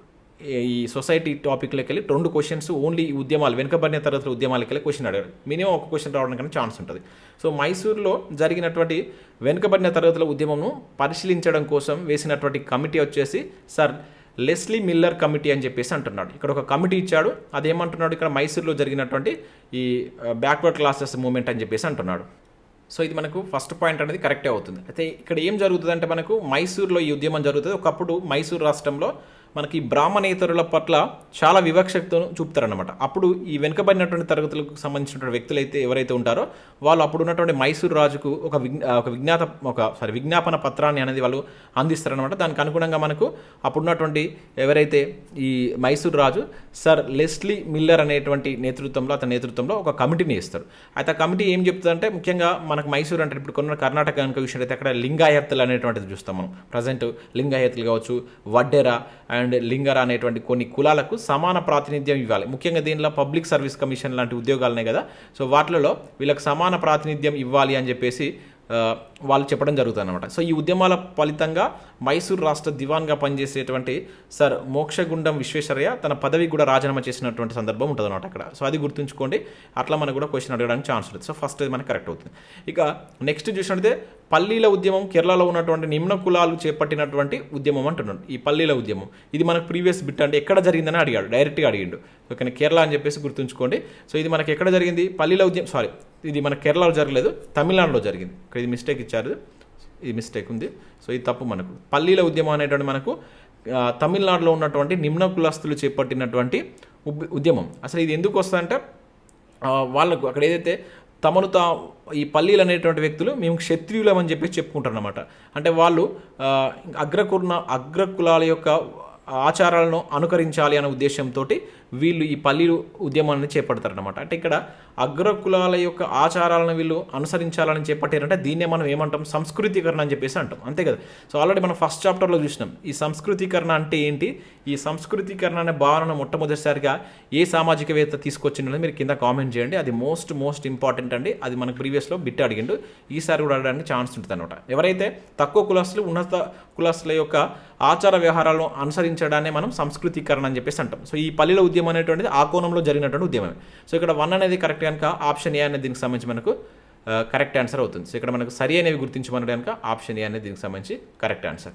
ఈ సొసైటీ టాపిక్లోకి వెళ్ళి రెండు క్వశ్చన్స్ ఓన్లీ ఈ ఉద్యమాలు వెనుకబడిన తరగతుల ఉద్యమాలకి వెళ్ళి క్వశ్చన్ అడిగారు మినిమం ఒక క్వశ్చన్ రావడానికి ఛాన్స్ ఉంటుంది సో మైసూర్లో జరిగినటువంటి వెనుకబడిన తరగతుల ఉద్యమంను పరిశీలించడం కోసం వేసినటువంటి కమిటీ వచ్చేసి సార్ లెస్లీ మిల్లర్ కమిటీ అని చెప్పేసి అంటున్నాడు ఇక్కడ ఒక కమిటీ ఇచ్చాడు అదేమంటున్నాడు ఇక్కడ మైసూర్లో జరిగినటువంటి ఈ బ్యాక్వర్డ్ క్లాసెస్ మూమెంట్ అని చెప్పేసి అంటున్నాడు సో ఇది మనకు ఫస్ట్ పాయింట్ అనేది కరెక్టే అవుతుంది అయితే ఇక్కడ ఏం జరుగుతుంది అంటే మనకు మైసూర్లో ఈ ఉద్యమం జరుగుతుంది ఒకప్పుడు మైసూర్ రాష్ట్రంలో మనకి బ్రాహ్మణేతరుల పట్ల చాలా వివక్షతో చూపుతారనమాట అప్పుడు ఈ వెనుకబడినటువంటి తరగతులకు సంబంధించినటువంటి వ్యక్తులు అయితే ఎవరైతే ఉంటారో వాళ్ళు అప్పుడు ఉన్నటువంటి మైసూర్ రాజుకు ఒక విజ్ఞ ఒక విజ్ఞాత ఒక సారీ విజ్ఞాపన పత్రాన్ని అనేది వాళ్ళు అందిస్తారనమాట దానికి అనుగుణంగా మనకు అప్పుడున్నటువంటి ఎవరైతే ఈ మైసూర్ రాజు సర్ లెస్లీ మిల్లర్ అనేటువంటి నేతృత్వంలో అతని నేతృత్వంలో ఒక కమిటీని ఇస్తారు అయితే ఆ కమిటీ ఏం చెప్తుందంటే ముఖ్యంగా మనకు మైసూర్ అంటే ఇప్పుడు కొన్న కర్ణాటక కనుక విషయం అయితే అక్కడ లింగాయత్తులు అనేటువంటిది చూస్తాం మనం ప్రజెంట్ లింగాయత్తులు కావచ్చు వడ్డెర అండ్ లింగర అనేటువంటి కొన్ని కులాలకు సమాన ప్రాతినిధ్యం ఇవ్వాలి ముఖ్యంగా దీనిలో పబ్లిక్ సర్వీస్ కమిషన్ లాంటి ఉద్యోగాలనే కదా సో వాటిలలో వీళ్ళకి సమాన ప్రాతినిధ్యం ఇవ్వాలి అని చెప్పేసి ఆ, వాళ్ళు చెప్పడం జరుగుతుంది అనమాట సో ఈ ఉద్యమాల ఫలితంగా మైసూర్ రాష్ట్ర దివాన్గా పనిచేసేటువంటి సార్ మోక్షగుండం విశ్వేశ్వరయ్య తన పదవి కూడా రాజీనామా చేసినటువంటి సందర్భం ఉంటుంది అనమాట అక్కడ సో అది గుర్తుంచుకోండి అట్లా మనకు కూడా క్వశ్చన్ అడగడానికి ఛాన్స్ ఉంటుంది సో ఫస్ట్ అది మనకు కరెక్ట్ అవుతుంది ఇక నెక్స్ట్ చూసినట్లయితే పల్లీల ఉద్యమం కేరళలో ఉన్నటువంటి నిమ్న కులాలు చేపట్టినటువంటి ఉద్యమం అంటున్నాడు ఈ పల్లీల ఉద్యమం ఇది మనకు ప్రీవియస్ బిట్ అంటే ఎక్కడ జరిగిందని అడిగాడు డైరెక్ట్గా అడిగిండు ఓకే కేరళ అని చెప్పేసి గుర్తుంచుకోండి సో ఇది మనకి ఎక్కడ జరిగింది పల్లీల ఉద్యమం సారీ ఇది మన కేరళలో జరగలేదు తమిళనాడులో జరిగింది ఇక్కడ ఇది మిస్టేక్ ఇచ్చారు ఇది మిస్టేక్ ఉంది సో ఇది తప్పు మనకు పల్లీల ఉద్యమం అనేటువంటి మనకు ఆ, తమిళనాడులో ఉన్నటువంటి నిమ్న కులస్తులు చేపట్టినటువంటి ఉబ్- ఉద్యమం అసలు ఇది ఎందుకు వస్తుందంటే ఆ, వాళ్ళకు అక్కడ ఏదైతే తమను తా ఈ పల్లీలు అనేటువంటి వ్యక్తులు మేము క్షత్రియులం అని చెప్పేసి చెప్పుకుంటారు అనమాట అంటే వాళ్ళు ఆ, అగ్రకుర్ణ అగ్రకులాల యొక్క ఆచారాలను అనుకరించాలి అనే ఉద్దేశంతో వీళ్ళు ఈ పల్లీలు ఉద్యమాన్ని చేపడతారనమాట అంటే ఇక్కడ అగ్రకులాల యొక్క ఆచారాలను వీళ్ళు అనుసరించాలని చేపట్టారంటే దీన్నే మనం ఏమంటాం సంస్కృతీకరణ అని చెప్పేసి అంటాం అంతే కదా సో ఆల్రెడీ మనం ఫస్ట్ చాప్టర్లో చూసినాం ఈ సంస్కృతీకరణ అంటే ఏంటి ఈ సంస్కృతీకరణ అనే భావనను మొట్టమొదటిసారిగా ఏ సామాజికవేత్త తీసుకొచ్చిందో మీరు కింద కామెంట్ చేయండి అది మోస్ట్ మోస్ట్ ఇంపార్టెంట్ అండి అది మనకు ప్రీవియస్లో బిట్ అడిగిండు ఈసారి కూడా అడగడానికి ఛాన్స్ ఉంటుంది అనమాట ఎవరైతే తక్కువ కులస్తులు ఉన్నత కులస్తుల యొక్క ఆచార వ్యవహారాలను అనుసరించడాన్ని మనం సంస్కృతీకరణ అని చెప్పేసి అంటాం సో ఈ పల్లెల ఉద్యమం అనేటువంటిది ఆ కోణంలో జరిగినటువంటి ఉద్యమమే సో ఇక్కడ వన్ అనేది కరెక్ట్ కనుక ఆప్షన్ ఏ అనేది దీనికి సంబంధించి మనకు కరెక్ట్ ఆన్సర్ అవుతుంది సో ఇక్కడ మనకు సరి అనేవి గుర్తించమని కనుక ఆప్షన్ ఏ అనేది దీనికి సంబంధించి correct answer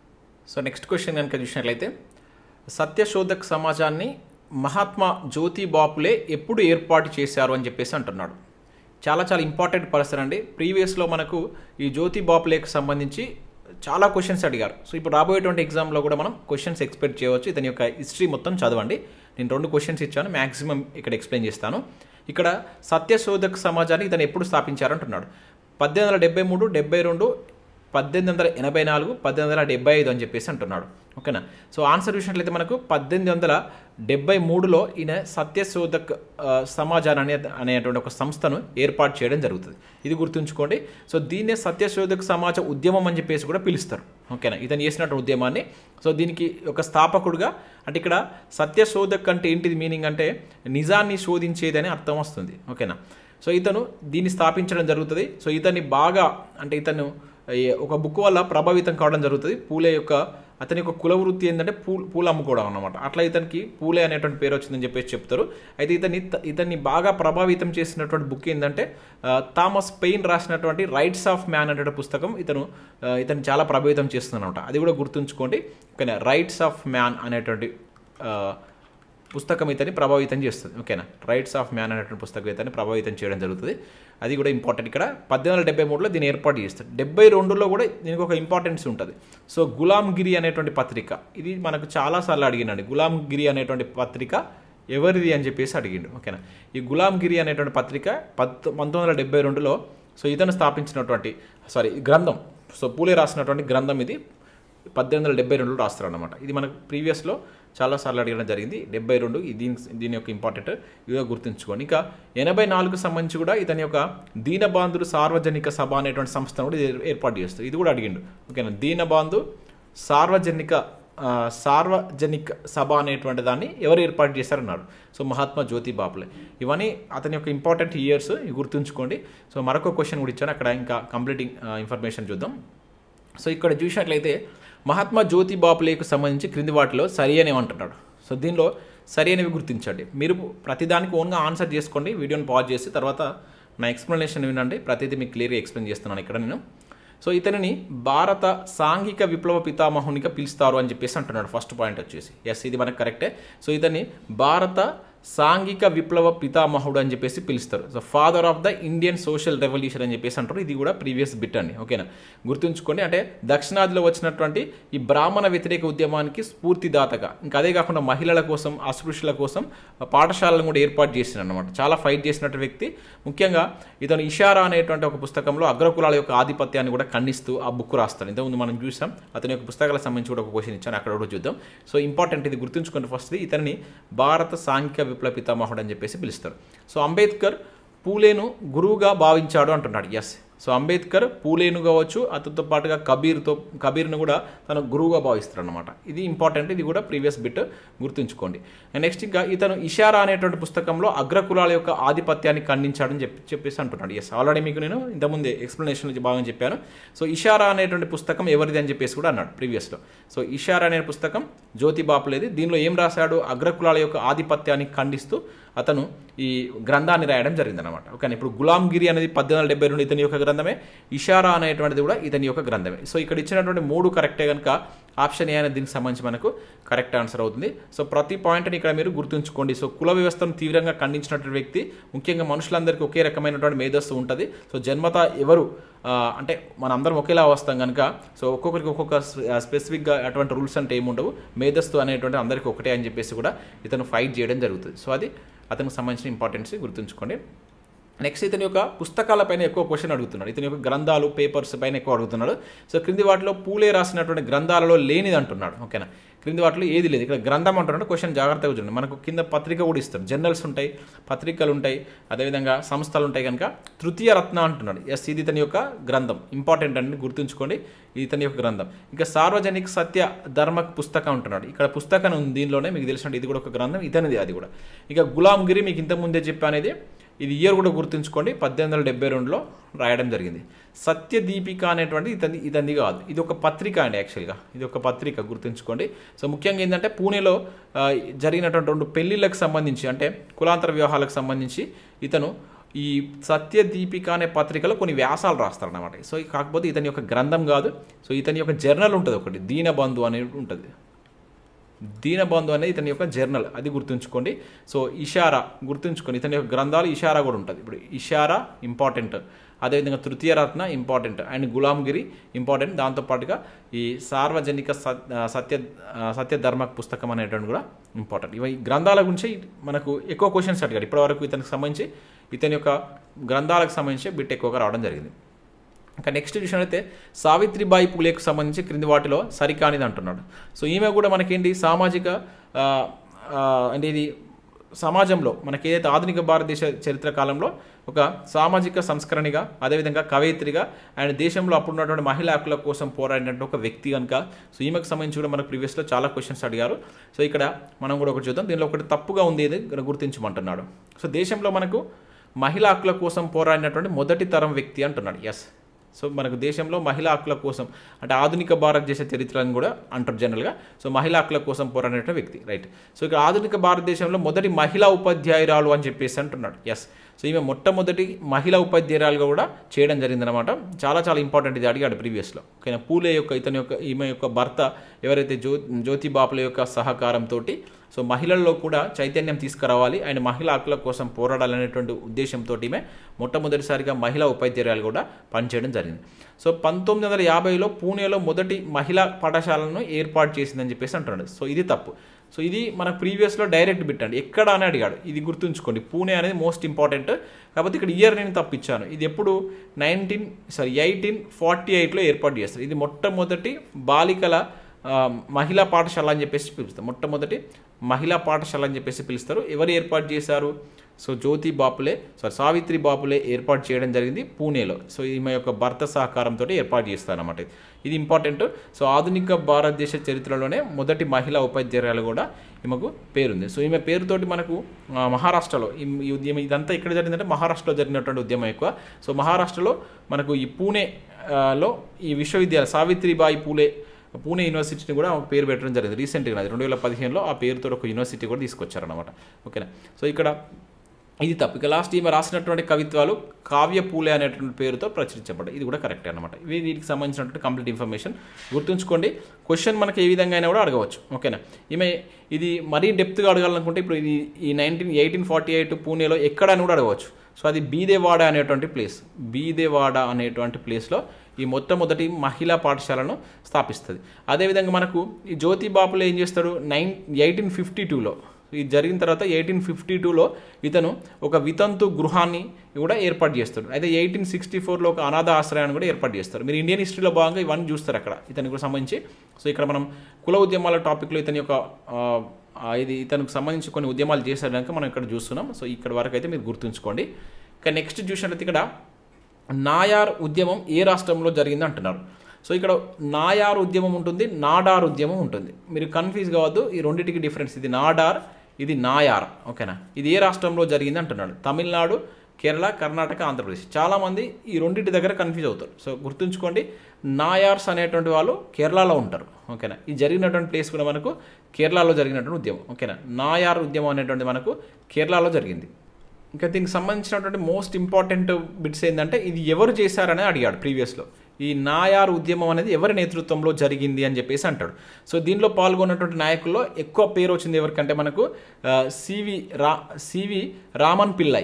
so next question కనుక చూసినట్లయితే సత్యశోధక్ సమాజాన్ని మహాత్మా జ్యోతి బాపులే ఎప్పుడు ఏర్పాటు చేశారు అని చెప్పేసి అంటున్నాడు చాలా చాలా ఇంపార్టెంట్ పర్సన్ అండి ప్రీవియస్లో మనకు ఈ జ్యోతి బాపులేకి సంబంధించి చాలా క్వశ్చన్స్ అడిగారు సో ఇప్పుడు రాబోయేటువంటి ఎగ్జామ్లో కూడా మనం క్వశ్చన్స్ ఎక్స్పెక్ట్ చేయవచ్చు ఇతని యొక్క హిస్టరీ మొత్తం చదవండి నేను రెండు క్వశ్చన్స్ ఇచ్చాను మ్యాక్సిమం ఇక్కడ ఎక్స్ప్లెయిన్ చేస్తాను ఇక్కడ సత్యశోధక్ సమాజాన్ని ఇతను ఎప్పుడు స్థాపించారంటున్నాడు పద్దెనిమిది వందల డెబ్బై మూడు డెబ్బై రెండు పద్దెనిమిది వందల ఎనభై నాలుగు పద్దెనిమిది వందల డెబ్బై ఐదు అని చెప్పేసి అంటున్నాడు ఓకేనా సో ఆన్సర్ చూసినట్లయితే మనకు పద్దెనిమిది వందల డెబ్బై మూడులో ఈయన సత్యశోధక్ ఆ, సమాజాన్ అనే అనేటువంటి ఒక సంస్థను ఏర్పాటు చేయడం జరుగుతుంది ఇది గుర్తుంచుకోండి సో దీన్నే సత్యశోధక్ సమాజ ఉద్యమం అని చెప్పేసి కూడా పిలుస్తారు ఓకేనా ఇతను చేసినటువంటి ఉద్యమాన్ని సో దీనికి ఒక స్థాపకుడుగా అంటే ఇక్కడ సత్యశోధక్ అంటే ఏంటిది మీనింగ్ అంటే నిజాన్ని శోధించేదని అర్థం వస్తుంది ఓకేనా సో ఇతను దీన్ని స్థాపించడం జరుగుతుంది సో ఇతన్ని బాగా అంటే ఇతను ఈ ఒక బుక్ వల్ల ప్రభావితం కావడం జరుగుతుంది పూలే యొక్క అతని యొక్క కుల వృత్తి ఏంటంటే పూ పూలు అమ్ముకోవడం అన్నమాట అట్లా ఇతనికి పూలే అనేటువంటి పేరు వచ్చిందని చెప్పేసి చెప్తారు అయితే ఇతన్ని ఇతన్ని బాగా ప్రభావితం చేసినటువంటి బుక్ ఏంటంటే ఆ, థామస్ పెయిన్ రాసినటువంటి రైట్స్ ఆఫ్ మ్యాన్ అనేటువంటి పుస్తకం ఇతను ఆ, ఇతన్ని చాలా ప్రభావితం చేస్తుంది అనమాట అది కూడా గుర్తుంచుకోండి ఓకేనా రైట్స్ ఆఫ్ మ్యాన్ అనేటువంటి ఆ, పుస్తకం ఇతన్ని ప్రభావితం చేస్తుంది ఓకేనా రైట్స్ ఆఫ్ మ్యాన్ అనేటువంటి పుస్తకం ఇతన్ని ప్రభావితం చేయడం జరుగుతుంది అది కూడా ఇంపార్టెంట్ ఇక్కడ పద్దెనిమిది వందల డెబ్బై మూడులో దీన్ని ఏర్పాటు చేస్తారు డెబ్బై రెండులో కూడా దీనికి ఒక ఇంపార్టెన్స్ ఉంటుంది సో గులాంగిరి అనేటువంటి పత్రిక ఇది మనకు చాలాసార్లు అడిగినండి గులాంగిరి అనేటువంటి పత్రిక ఎవరిది అని చెప్పేసి అడిగిండు ఓకేనా ఈ గులాంగిరి అనేటువంటి పత్రిక పద్ పంతొమ్మిది వందల డెబ్బై రెండులో సో ఇతను స్థాపించినటువంటి సారీ గ్రంథం సో పూలే రాసినటువంటి గ్రంథం ఇది పద్దెనిమిది వందల డెబ్బై రెండులో రాస్తారనమాట ఇది మనకు ప్రీవియస్లో చాలాసార్లు అడగడం జరిగింది డెబ్బై రెండు ఈ దీని దీని యొక్క ఇంపార్టెంట్ ఇదిగా గుర్తుంచుకోండి ఇంకా ఎనభై నాలుగు సంబంధించి కూడా ఇతని యొక్క దీనబాంధుడు సార్వజనిక సభ అనేటువంటి సంస్థను కూడా ఇది ఏర్పాటు చేస్తుంది ఇది కూడా అడిగిండు ఓకేనా దీనబాంధు సార్వజనిక ఆ, సార్వజనిక సభ అనేటువంటి దాన్ని ఎవరు ఏర్పాటు చేశారన్నారు సో మహాత్మా జ్యోతి బాపులే ఇవన్నీ అతని యొక్క ఇంపార్టెంట్ ఇయర్స్ ఇవి గుర్తుంచుకోండి సో మరొక క్వశ్చన్ కూడా ఇచ్చాను అక్కడ ఇంకా కంప్లీటింగ్ ఇన్ఫర్మేషన్ చూద్దాం సో ఇక్కడ చూసినట్లయితే మహాత్మా జ్యోతి బాపులేకు సంబంధించి క్రింది వాటిలో సరి అని ఏమంటున్నాడు సో దీనిలో సరి అనేవి గుర్తించండి మీరు ప్రతిదానికి ఓన్గా ఆన్సర్ చేసుకోండి వీడియోని పాజ్ చేసి తర్వాత నా ఎక్స్ప్లెనేషన్ వినండి ప్రతిదీ మీకు క్లియర్గా ఎక్స్ప్లెయిన్ చేస్తున్నాను ఇక్కడ నేను సో ఇతనిని భారత సాంఘిక విప్లవ పితామహునిగా పిలుస్తారు అని చెప్పేసి అంటున్నాడు ఫస్ట్ పాయింట్ వచ్చేసి ఎస్ ఇది మనకు కరెక్టే సో ఇతన్ని భారత సాంఘిక విప్లవ పితామహుడు అని చెప్పేసి పిలుస్తారు so father of the Indian social revolution అని చెప్పేసి అంటారు ఇది కూడా ప్రీవియస్ బిట్ అండి ఓకేనా గుర్తుంచుకోండి అంటే దక్షిణాదిలో వచ్చినటువంటి ఈ బ్రాహ్మణ వ్యతిరేక ఉద్యమానికి స్ఫూర్తిదాతగా ఇంకా అదే కాకుండా మహిళల కోసం అస్పృశ్యుల కోసం పాఠశాలను కూడా ఏర్పాటు చేసిన అనమాట చాలా ఫైట్ చేసినటువంటి వ్యక్తి ముఖ్యంగా ఇతను ఇషారా అనేటువంటి ఒక పుస్తకంలో అగ్రకులాల యొక్క ఆధిపత్యాన్ని కూడా ఖండిస్తూ ఆ బుక్ రాస్తాడు ఇంతకుముందు మనం చూసాం అతని యొక్క పుస్తకాలకు సంబంధించి కూడా ఒక క్వశ్చన్ ఇచ్చాను అక్కడ కూడా చూద్దాం సో ఇంపార్టెంట్ ఇది గుర్తుంచుకోండి ఫస్ట్ ఇతన్ని భారత సాంఘిక విప్లవ పితామహుడు అని చెప్పేసి పిలుస్తారు సో అంబేద్కర్ పూలేను గురువుగా భావించాడు అంటున్నాడు ఎస్ సో అంబేద్కర్ పూలేను కావచ్చు అతనితో పాటుగా కబీర్తో కబీర్ను కూడా తన గురువుగా భావిస్తారు అనమాట ఇది ఇంపార్టెంట్ ఇది కూడా ప్రీవియస్ బిట్ గుర్తుంచుకోండి నెక్స్ట్ ఇంకా ఇతను ఇషారా అనేటువంటి పుస్తకంలో అగ్రకులాల యొక్క ఆధిపత్యాన్ని ఖండించాడని చెప్పి చెప్పేసి అంటున్నాడు ఎస్ ఆల్రెడీ మీకు నేను ఇంతకుముందే ఎక్స్ప్లెనేషన్ నుంచి బాగా చెప్పాను సో ఇషారా అనేటువంటి పుస్తకం ఎవరిది అని చెప్పేసి కూడా అన్నాడు ప్రీవియస్లో సో ఇషారా అనే పుస్తకం జ్యోతి బాపులేది దీనిలో ఏం రాశాడు అగ్రకులాల యొక్క ఆధిపత్యాన్ని ఖండిస్తూ అతను ఈ గ్రంథాన్ని రాయడం జరిగిందనమాట ఓకే ఇప్పుడు గులాంగిరి అనేది పద్దెనిమిది వందల డెబ్బై రెండు ఇతని యొక్క గ్రంథమే ఇషారా అనేటువంటిది కూడా ఇతని యొక్క గ్రంథమే సో ఇక్కడ ఇచ్చినటువంటి మూడు కరెక్టే కనుక ఆప్షన్ ఏ అనేది దీనికి సంబంధించి మనకు కరెక్ట్ ఆన్సర్ అవుతుంది సో ప్రతి పాయింట్ని ఇక్కడ మీరు గుర్తుంచుకోండి సో కుల వ్యవస్థను తీవ్రంగా ఖండించినటువంటి వ్యక్తి ముఖ్యంగా మనుషులందరికీ ఒకే రకమైనటువంటి మేధస్సు ఉంటుంది సో జన్మత ఎవరు ఆ, అంటే మనందరం ఒకేలా వస్తాం కనుక సో ఒక్కొక్కరికి ఒక్కొక్క స్పెసిఫిక్గా అటువంటి రూల్స్ అంటే ఏముండవు మేధస్సు అనేటువంటి అందరికీ ఒకటే అని చెప్పేసి కూడా ఇతను ఫైట్ చేయడం జరుగుతుంది సో అది అతనికి సంబంధించిన ఇంపార్టెన్స్ గుర్తుంచుకోండి నెక్స్ట్ ఇతని యొక్క పుస్తకాలపైన ఎక్కువ క్వశ్చన్ అడుగుతున్నాడు ఇతని యొక్క గ్రంథాలు పేపర్స్ పైన ఎక్కువ అడుగుతున్నాడు సో క్రింది వాటిలో పూలే రాసినటువంటి గ్రంథాలలో లేనిది అంటున్నాడు ఓకేనా క్రింది వాటిలో ఏది లేదు ఇక్కడ గ్రంథం అంటున్నాడు క్వశ్చన్ జాగ్రత్తగా చూడండి మనకు కింద పత్రిక కూడా ఇస్తాడు జర్నల్స్ ఉంటాయి పత్రికలు ఉంటాయి అదేవిధంగా సంస్థలు ఉంటాయి కనుక తృతీయ రత్న అంటున్నాడు ఎస్ ఇది ఇతని యొక్క గ్రంథం ఇంపార్టెంట్ అని గుర్తుంచుకోండి ఇది ఇతని యొక్క గ్రంథం ఇంకా సార్వజనిక సత్య ధర్మ పుస్తకం అంటున్నాడు ఇక్కడ పుస్తకం ఉంది దీనిలోనే మీకు తెలిసినట్టు ఇది కూడా ఒక గ్రంథం ఇతనిది అది కూడా ఇక గులాంగిరి మీకు ఇంతకుముందే చెప్పానేది ఇది ఇయర్ కూడా గుర్తుంచుకోండి పద్దెనిమిది వందల డెబ్బై రెండులో రాయడం జరిగింది సత్య దీపిక అనేటువంటి ఇతని ఇతనిది కాదు ఇది ఒక పత్రిక అండి యాక్చువల్గా ఇది ఒక పత్రిక గుర్తుంచుకోండి సో ముఖ్యంగా ఏంటంటే పూణేలో ఆ, జరిగినటువంటి రెండు పెళ్లిళ్ళకి సంబంధించి అంటే కులాంతర వ్యవహారాలకు సంబంధించి ఇతను ఈ సత్య దీపిక అనే పత్రికలో కొన్ని వ్యాసాలు రాస్తారన్నమాట సో ఇది కాకపోతే ఇతని యొక్క గ్రంథం కాదు సో ఇతని యొక్క జర్నల్ ఉంటుంది ఒకటి దీనబంధు అనేది ఉంటుంది దీనబంధు అనేది ఇతని యొక్క జర్నల్ అది గుర్తుంచుకోండి సో ఇషారా గుర్తుంచుకోండి ఇతని యొక్క గ్రంథాలు ఇషారా కూడా ఉంటుంది ఇప్పుడు ఇషారా ఇంపార్టెంట్ అదేవిధంగా Tritiya Ratna important and Gulamgiri important దాంతోపాటుగా ఈ సార్వజనిక సత్- ఆ, సత్య ఆ, సత్యధర్మ పుస్తకం అనేటువంటి కూడా ఇంపార్టెంట్ ఇవి ఈ గ్రంథాల గురించి మనకు ఎక్కువ క్వశ్చన్స్ అడిగాడు ఇప్పటివరకు ఇతనికి సంబంధించి ఇతని యొక్క గ్రంథాలకు సంబంధించి బిట్ ఎక్కువగా రావడం జరిగింది ఇంకా నెక్స్ట్ విషయం అయితే సావిత్రిబాయి పూలేకు సంబంధించి క్రింది వాటిలో సరికానిది అంటున్నాడు సో ఈమె కూడా మనకేంటి సామాజిక ఆ, ఆ, అంటే ఇది సమాజంలో మనకి ఏదైతే ఆధునిక భారతదేశ చరిత్ర కాలంలో ఒక సామాజిక సంస్కరణిగా అదేవిధంగా కవయిత్రిగా అండ్ దేశంలో అప్పుడు ఉన్నటువంటి మహిళా హక్కుల కోసం పోరాడినటువంటి ఒక వ్యక్తి కనుక సో ఈమెకు సంబంధించి కూడా మనకు ప్రీవియస్లో చాలా క్వశ్చన్స్ అడిగారు సో ఇక్కడ మనం కూడా ఒకటి చూద్దాం దీనిలో ఒకటి తప్పుగా ఉంది ఏది గుర్తించమంటున్నాడు సో దేశంలో మనకు మహిళా హక్కుల కోసం పోరాడినటువంటి మొదటి తరం వ్యక్తి అంటున్నాడు ఎస్ సో మనకు దేశంలో మహిళా హక్కుల కోసం అంటే ఆధునిక భారతదేశ చరిత్రను కూడా అంటారు జనరల్గా సో మహిళా హక్కుల కోసం పోరాడిన వ్యక్తి రైట్ సో ఇక్కడ ఆధునిక భారతదేశంలో మొదటి మహిళా ఉపాధ్యాయురాలు అని చెప్పేసి అంటున్నాడు ఎస్ సో ఈమె మొట్టమొదటి మహిళా ఉపాధ్యాయురాలుగా కూడా చేయడం జరిగిందనమాట చాలా చాలా ఇంపార్టెంట్ ఇది అడిగాడు ప్రీవియస్లో ఓకేనా పూలే యొక్క ఇతని యొక్క ఈమె యొక్క భర్త ఎవరైతే జ్యో జ్యోతి బాపుల యొక్క సహకారంతో సో మహిళల్లో కూడా చైతన్యం తీసుకురావాలి అండ్ మహిళా హక్కుల కోసం పోరాడాలనేటువంటి ఉద్దేశంతో ఈమె మొట్టమొదటిసారిగా మహిళా ఉపాధ్యాయురాలు కూడా పనిచేయడం జరిగింది సో పంతొమ్మిది వందల యాభైలో పూణేలో మొదటి మహిళా పాఠశాలను ఏర్పాటు చేసిందని చెప్పేసి అంటున్నాడు సో ఇది తప్పు సో ఇది మనకు ప్రీవియస్లో డైరెక్ట్ బిట్ అండి ఎక్కడ అని అడిగాడు ఇది గుర్తుంచుకోండి పూణే అనేది మోస్ట్ ఇంపార్టెంట్ కాకపోతే ఇక్కడ ఇయర్ నేను తప్పించాను ఇది ఎప్పుడు నైన్టీన్ సారీ ఎయిటీన్ ఫార్టీ ఎయిట్లో ఏర్పాటు చేస్తారు ఇది మొట్టమొదటి బాలికల ఆ, మహిళా పాఠశాల అని చెప్పేసి పిలుస్తారు మొట్టమొదటి మహిళా పాఠశాల అని చెప్పేసి పిలుస్తారు ఎవరు ఏర్పాటు చేశారు సో జ్యోతి బాపులే సారీ సావిత్రి బాపులే ఏర్పాటు చేయడం జరిగింది పూణేలో సో ఈమె యొక్క భర్త సహకారంతో ఏర్పాటు చేస్తారన్నమాట ఇది. ఇది ఇంపార్టెంట్ సో ఆధునిక భారతదేశ చరిత్రలోనే మొదటి మహిళా ఉపాధ్యాయురాలు కూడా ఈమెకు పేరుంది సో ఈమె పేరుతోటి మనకు ఆ, మహారాష్ట్రలో ఈ- ఈ ఉద్యమం ఇదంతా ఎక్కడ జరిగిందంటే మహారాష్ట్రలో జరిగినటువంటి ఉద్యమం ఎక్కువ సో మహారాష్ట్రలో మనకు ఈ పూణే ఆ, లో ఈ విశ్వవిద్యాలయం సావిత్రిబాయి పూలే పూణే యూనివర్సిటీని కూడా ఒక పేరు పెట్టడం జరిగింది రీసెంట్గా అది రెండు వేల పదిహేనులో ఆ పేరుతో ఒక యూనివర్సిటీ కూడా తీసుకొచ్చారనమాట ఓకేనా సో ఇక్కడ ఇది తప్పు ఇక లాస్ట్ ఈమె రాసినటువంటి కవిత్వాలు కావ్య పూలే అనేటువంటి పేరుతో ప్రచురించబడ్డాయి ఇది కూడా కరెక్టే అనమాట ఇవి వీటికి సంబంధించినటువంటి కంప్లీట్ ఇన్ఫర్మేషన్ గుర్తుంచుకోండి క్వశ్చన్ మనకి ఏ విధంగా అయినా కూడా అడగవచ్చు ఓకేనా ఈమె ఇది మరీ డెప్త్గా అడగాలనుకుంటే ఇప్పుడు ఇది ఈ నైన్టీన్ ఎయిటీన్ ఫార్టీ ఎయిట్ పూణేలో ఎక్కడ అని కూడా అడగవచ్చు సో అది బీదేవాడ అనేటువంటి ప్లేస్ బీదేవాడ అనేటువంటి ప్లేస్లో ఈ మొట్టమొదటి మహిళా పాఠశాలను స్థాపిస్తుంది అదేవిధంగా మనకు ఈ జ్యోతి బాపులో ఏం చేస్తాడు నైన్ ఎయిటీన్ ఫిఫ్టీ టూలో ఇది జరిగిన తర్వాత ఎయిటీన్ ఫిఫ్టీ టూలో ఇతను ఒక వితంతు గృహాన్ని కూడా ఏర్పాటు చేస్తాడు అయితే ఎయిటీన్ సిక్స్టీ ఫోర్లో ఒక అనాథ ఆశ్రయాన్ని కూడా ఏర్పాటు చేస్తారు మీరు ఇండియన్ హిస్టరీలో భాగంగా ఇవన్నీ చూస్తారు అక్కడ ఇతనికి కూడా సంబంధించి సో ఇక్కడ మనం కుల ఉద్యమాల టాపిక్లో ఇతని యొక్క ఆ, ఆ, ఇది ఇతనికి సంబంధించి కొన్ని ఉద్యమాలు చేశాడు కనుక మనం ఇక్కడ చూస్తున్నాం సో ఇక్కడ వరకు అయితే మీరు గుర్తుంచుకోండి ఇక నెక్స్ట్ చూసినట్లయితే ఇక్కడ నాయార్ ఉద్యమం ఏ రాష్ట్రంలో జరిగింది అంటున్నారు సో ఇక్కడ నాయార్ ఉద్యమం ఉంటుంది నాడార్ ఉద్యమం ఉంటుంది మీరు కన్ఫ్యూజ్ కావద్దు ఈ రెండింటికి డిఫరెన్స్ ఇది నాడార్ ఇది నాయార్ ఓకేనా ఇది ఏ రాష్ట్రంలో జరిగింది అంటున్నాడు తమిళనాడు కేరళ కర్ణాటక ఆంధ్రప్రదేశ్ చాలామంది ఈ రెండింటి దగ్గర కన్ఫ్యూజ్ అవుతారు సో గుర్తుంచుకోండి నాయార్స్ అనేటువంటి వాళ్ళు కేరళలో ఉంటారు ఓకేనా ఈ జరిగినటువంటి ప్లేస్ కూడా మనకు కేరళలో జరిగినటువంటి ఉద్యమం ఓకేనా నాయార్ ఉద్యమం అనేటువంటి మనకు కేరళలో జరిగింది ఇంకా దీనికి సంబంధించినటువంటి మోస్ట్ ఇంపార్టెంట్ బిట్స్ ఏంటంటే ఇది ఎవరు చేశారని అడిగాడు ప్రీవియస్లో ఈ నాయార్ ఉద్యమం అనేది ఎవరి నేతృత్వంలో జరిగింది అని చెప్పేసి అంటాడు సో దీనిలో పాల్గొన్నటువంటి నాయకుల్లో ఎక్కువ పేరు వచ్చింది ఎవరికంటే మనకు ఆ, సివి రా సివి రామన్ పిల్లై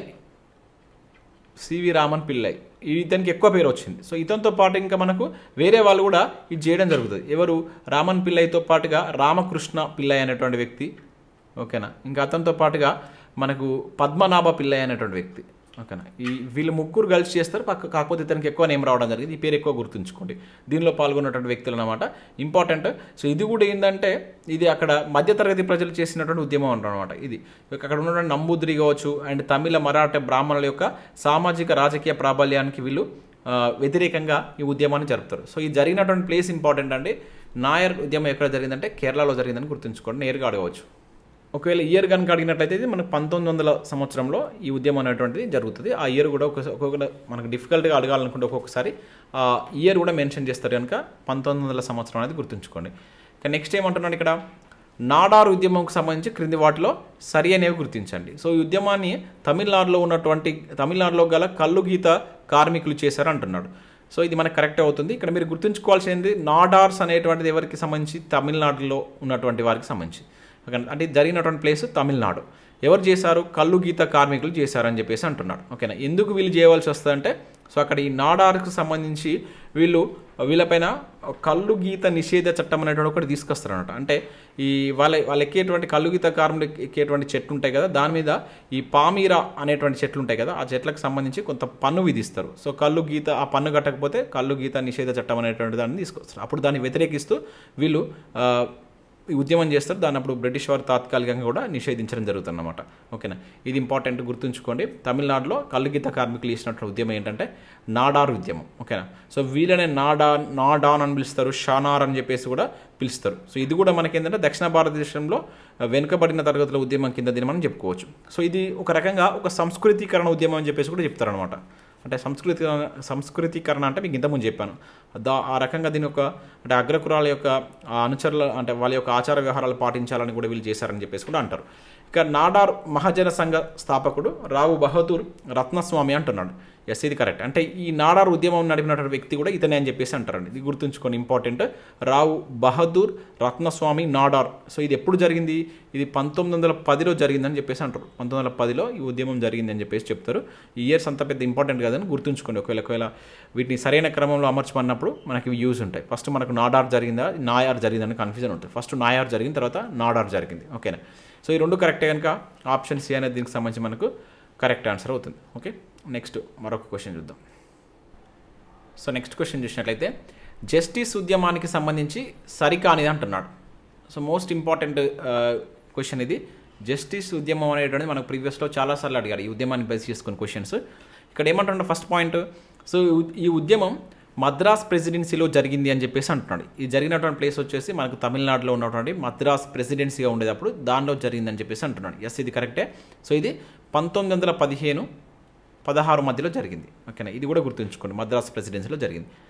సివి రామన్ పిల్లై ఇతనికి ఎక్కువ పేరు వచ్చింది సో ఇతనితో పాటు ఇంకా మనకు వేరే వాళ్ళు కూడా ఇది చేయడం జరుగుతుంది ఎవరు రామన్ పిల్లైతో పాటుగా రామకృష్ణ పిల్లై అనేటువంటి వ్యక్తి ఓకేనా ఇంకా అతనితో పాటుగా మనకు పద్మనాభ పిల్లై అనేటువంటి వ్యక్తి ఓకేనా ఈ వీళ్ళు ముగ్గురు కలిసి చేస్తారు పక్క కాకపోతే ఇతనికి ఎక్కువ నేమ్ రావడం జరిగింది ఈ పేరు ఎక్కువ గుర్తుంచుకోండి దీనిలో పాల్గొన్నటువంటి వ్యక్తులు అనమాట ఇంపార్టెంట్ సో ఇది కూడా ఏంటంటే ఇది అక్కడ మధ్యతరగతి ప్రజలు చేసినటువంటి ఉద్యమం అనమాట ఇది అక్కడ ఉన్నటువంటి నంబూద్రి కావచ్చు అండ్ తమిళ మరాఠా బ్రాహ్మణుల యొక్క సామాజిక రాజకీయ ప్రాబల్యానికి వీళ్ళు ఆ, వ్యతిరేకంగా ఈ ఉద్యమాన్ని జరుపుతారు సో ఈ జరిగినటువంటి ప్లేస్ ఇంపార్టెంట్ అండి నాయర్ ఉద్యమం ఎక్కడ జరిగిందంటే కేరళలో జరిగిందని గుర్తుంచుకోండి నేరుగా అడగవచ్చు ఒకవేళ ఇయర్ కనుక అడిగినట్లయితే ఇది మనకు పంతొమ్మిది వందల సంవత్సరంలో ఈ ఉద్యమం అనేటువంటిది జరుగుతుంది ఆ ఇయర్ కూడా ఒక ఒక్కొక్క మనకు డిఫికల్ట్గా అడగాలనుకుంటే ఒక్కొక్కసారి ఆ ఇయర్ కూడా మెన్షన్ చేస్తారు కనుక పంతొమ్మిది వందల సంవత్సరం అనేది గుర్తుంచుకోండి ఇక నెక్స్ట్ ఏమంటున్నాడు ఇక్కడ నాడార్ ఉద్యమంకు సంబంధించి క్రింది వాటిలో సరి అనేవి గుర్తించండి సో ఈ ఉద్యమాన్ని తమిళనాడులో ఉన్నటువంటి తమిళనాడులో గల కళ్ళు గీత కార్మికులు చేశారు అంటున్నాడు సో ఇది మనకు కరెక్ట్ అవుతుంది ఇక్కడ మీరు గుర్తుంచుకోవాల్సింది నాడార్స్ అనేటువంటిది ఎవరికి సంబంధించి తమిళనాడులో ఉన్నటువంటి వారికి సంబంధించి ఓకే అంటే ఇది జరిగినటువంటి ప్లేస్ తమిళనాడు ఎవరు చేశారు కళ్ళు గీత కార్మికులు చేశారని చెప్పేసి అంటున్నాడు ఓకేనా ఎందుకు వీళ్ళు చేయవలసి వస్తుందంటే సో అక్కడ ఈ నాడార్కు సంబంధించి వీళ్ళు వీళ్ళపైన కళ్ళు గీత నిషేధ చట్టం అనేటువంటి ఒకటి తీసుకొస్తారనమాట అంటే ఈ వాళ్ళ వాళ్ళు ఎక్కేటువంటి కళ్ళు గీత కార్మికులు ఎక్కేటువంటి చెట్లు ఉంటాయి కదా దాని మీద ఈ పామీరా అనేటువంటి చెట్లు ఉంటాయి కదా ఆ చెట్లకు సంబంధించి కొంత పన్ను విధిస్తారు సో కళ్ళు గీత ఆ పన్ను కట్టకపోతే కళ్ళు గీత నిషేధ చట్టం అనేటువంటి దాన్ని తీసుకొస్తారు అప్పుడు దాన్ని వ్యతిరేకిస్తూ వీళ్ళు ఆ, ఈ ఉద్యమం చేస్తారు దాన్ని అప్పుడు బ్రిటిష్ వారు తాత్కాలికంగా కూడా నిషేధించడం జరుగుతుందన్నమాట ఓకేనా ఇది ఇంపార్టెంట్ గుర్తుంచుకోండి తమిళనాడులో కల్లుగీత కార్మికులు చేసినటువంటి ఉద్యమం ఏంటంటే నాడార్ ఉద్యమం ఓకేనా సో వీళ్ళనే నాడా నాడాన్ అని పిలుస్తారు షానార్ అని చెప్పేసి కూడా పిలుస్తారు సో ఇది కూడా మనకి ఏంటంటే దక్షిణ భారతదేశంలో వెనుకబడిన తరగతుల ఉద్యమం కింద దీన్ని మనం చెప్పుకోవచ్చు సో ఇది ఒక రకంగా ఒక సంస్కృతీకరణ ఉద్యమం అని చెప్పేసి కూడా చెప్తారనమాట అంటే సంస్కృతి సంస్కృతీకరణ అంటే మీకు ఇంతకుముందు చెప్పాను దా ఆ రకంగా దీని యొక్క అంటే అగ్రకురాల యొక్క ఆ అనుచరుల అంటే వాళ్ళ యొక్క ఆచార వ్యవహారాలు పాటించాలని కూడా వీళ్ళు చేశారని చెప్పేసి కూడా అంటారు ఇక నాడార్ మహాజన సంఘ స్థాపకుడు రావు బహదూర్ రత్నస్వామి అంటున్నాడు ఎస్ ఇది కరెక్ట్ అంటే ఈ నాడార్ ఉద్యమం నడిపినటువంటి వ్యక్తి కూడా ఇతనే అని చెప్పేసి అంటారండి ఇది గుర్తుంచుకొని ఇంపార్టెంట్ రావు బహదూర్ రత్నస్వామి నాడార్ సో ఇది ఎప్పుడు జరిగింది ఇది పంతొమ్మిది వందల పదిలో జరిగిందని చెప్పేసి అంటారు పంతొమ్మిది వందల పదిలో ఈ ఉద్యమం జరిగింది అని చెప్పేసి చెప్తారు ఈ ఇయర్స్ అంత పెద్ద ఇంపార్టెంట్ కాదని గుర్తుంచుకోండి ఒకవేళ ఒకవేళ వీటిని సరైన క్రమంలో అమర్చమన్నప్పుడు మనకి ఇవి యూజ్ ఉంటాయి ఫస్ట్ మనకు నాడార్ జరిగిందా నాయార్ జరిగిందని కన్ఫ్యూజన్ ఉంటుంది ఫస్ట్ నాయార్ జరిగిన తర్వాత నాడార్ జరిగింది ఓకేనా సో ఈ రెండు కరెక్టే కనుక ఆప్షన్ సి అనేది దీనికి సంబంధించి మనకు కరెక్ట్ ఆన్సర్ అవుతుంది ఓకే నెక్స్ట్ మరొక క్వశ్చన్ చూద్దాం సో నెక్స్ట్ క్వశ్చన్ చూసినట్లయితే జస్టిస్ ఉద్యమానికి సంబంధించి సరికానిది అంటున్నాడు సో మోస్ట్ ఇంపార్టెంట్ క్వశ్చన్ ఇది జస్టిస్ ఉద్యమం అనేటువంటిది మనకు ప్రీవియస్లో చాలాసార్లు అడిగారు ఈ ఉద్యమాన్ని బేస్ చేసుకుని క్వశ్చన్స్ ఇక్కడ ఏమంటున్నా ఫస్ట్ పాయింట్ సో ఈ ఉద్యమం మద్రాస్ ప్రెసిడెన్సీలో జరిగింది అని చెప్పేసి అంటున్నాడు ఇది జరిగినటువంటి ప్లేస్ వచ్చేసి మనకు తమిళనాడులో ఉన్నటువంటి మద్రాస్ ప్రెసిడెన్సీగా ఉండేటప్పుడు దానిలో జరిగిందని చెప్పేసి అంటున్నాడు ఎస్ ఇది కరెక్టే సో ఇది పంతొమ్మిది వందల పదిహేను పదహారు మధ్యలో జరిగింది ఓకేనా ఇది కూడా గుర్తుంచుకోండి మద్రాస్ ప్రెసిడెన్సీలో జరిగింది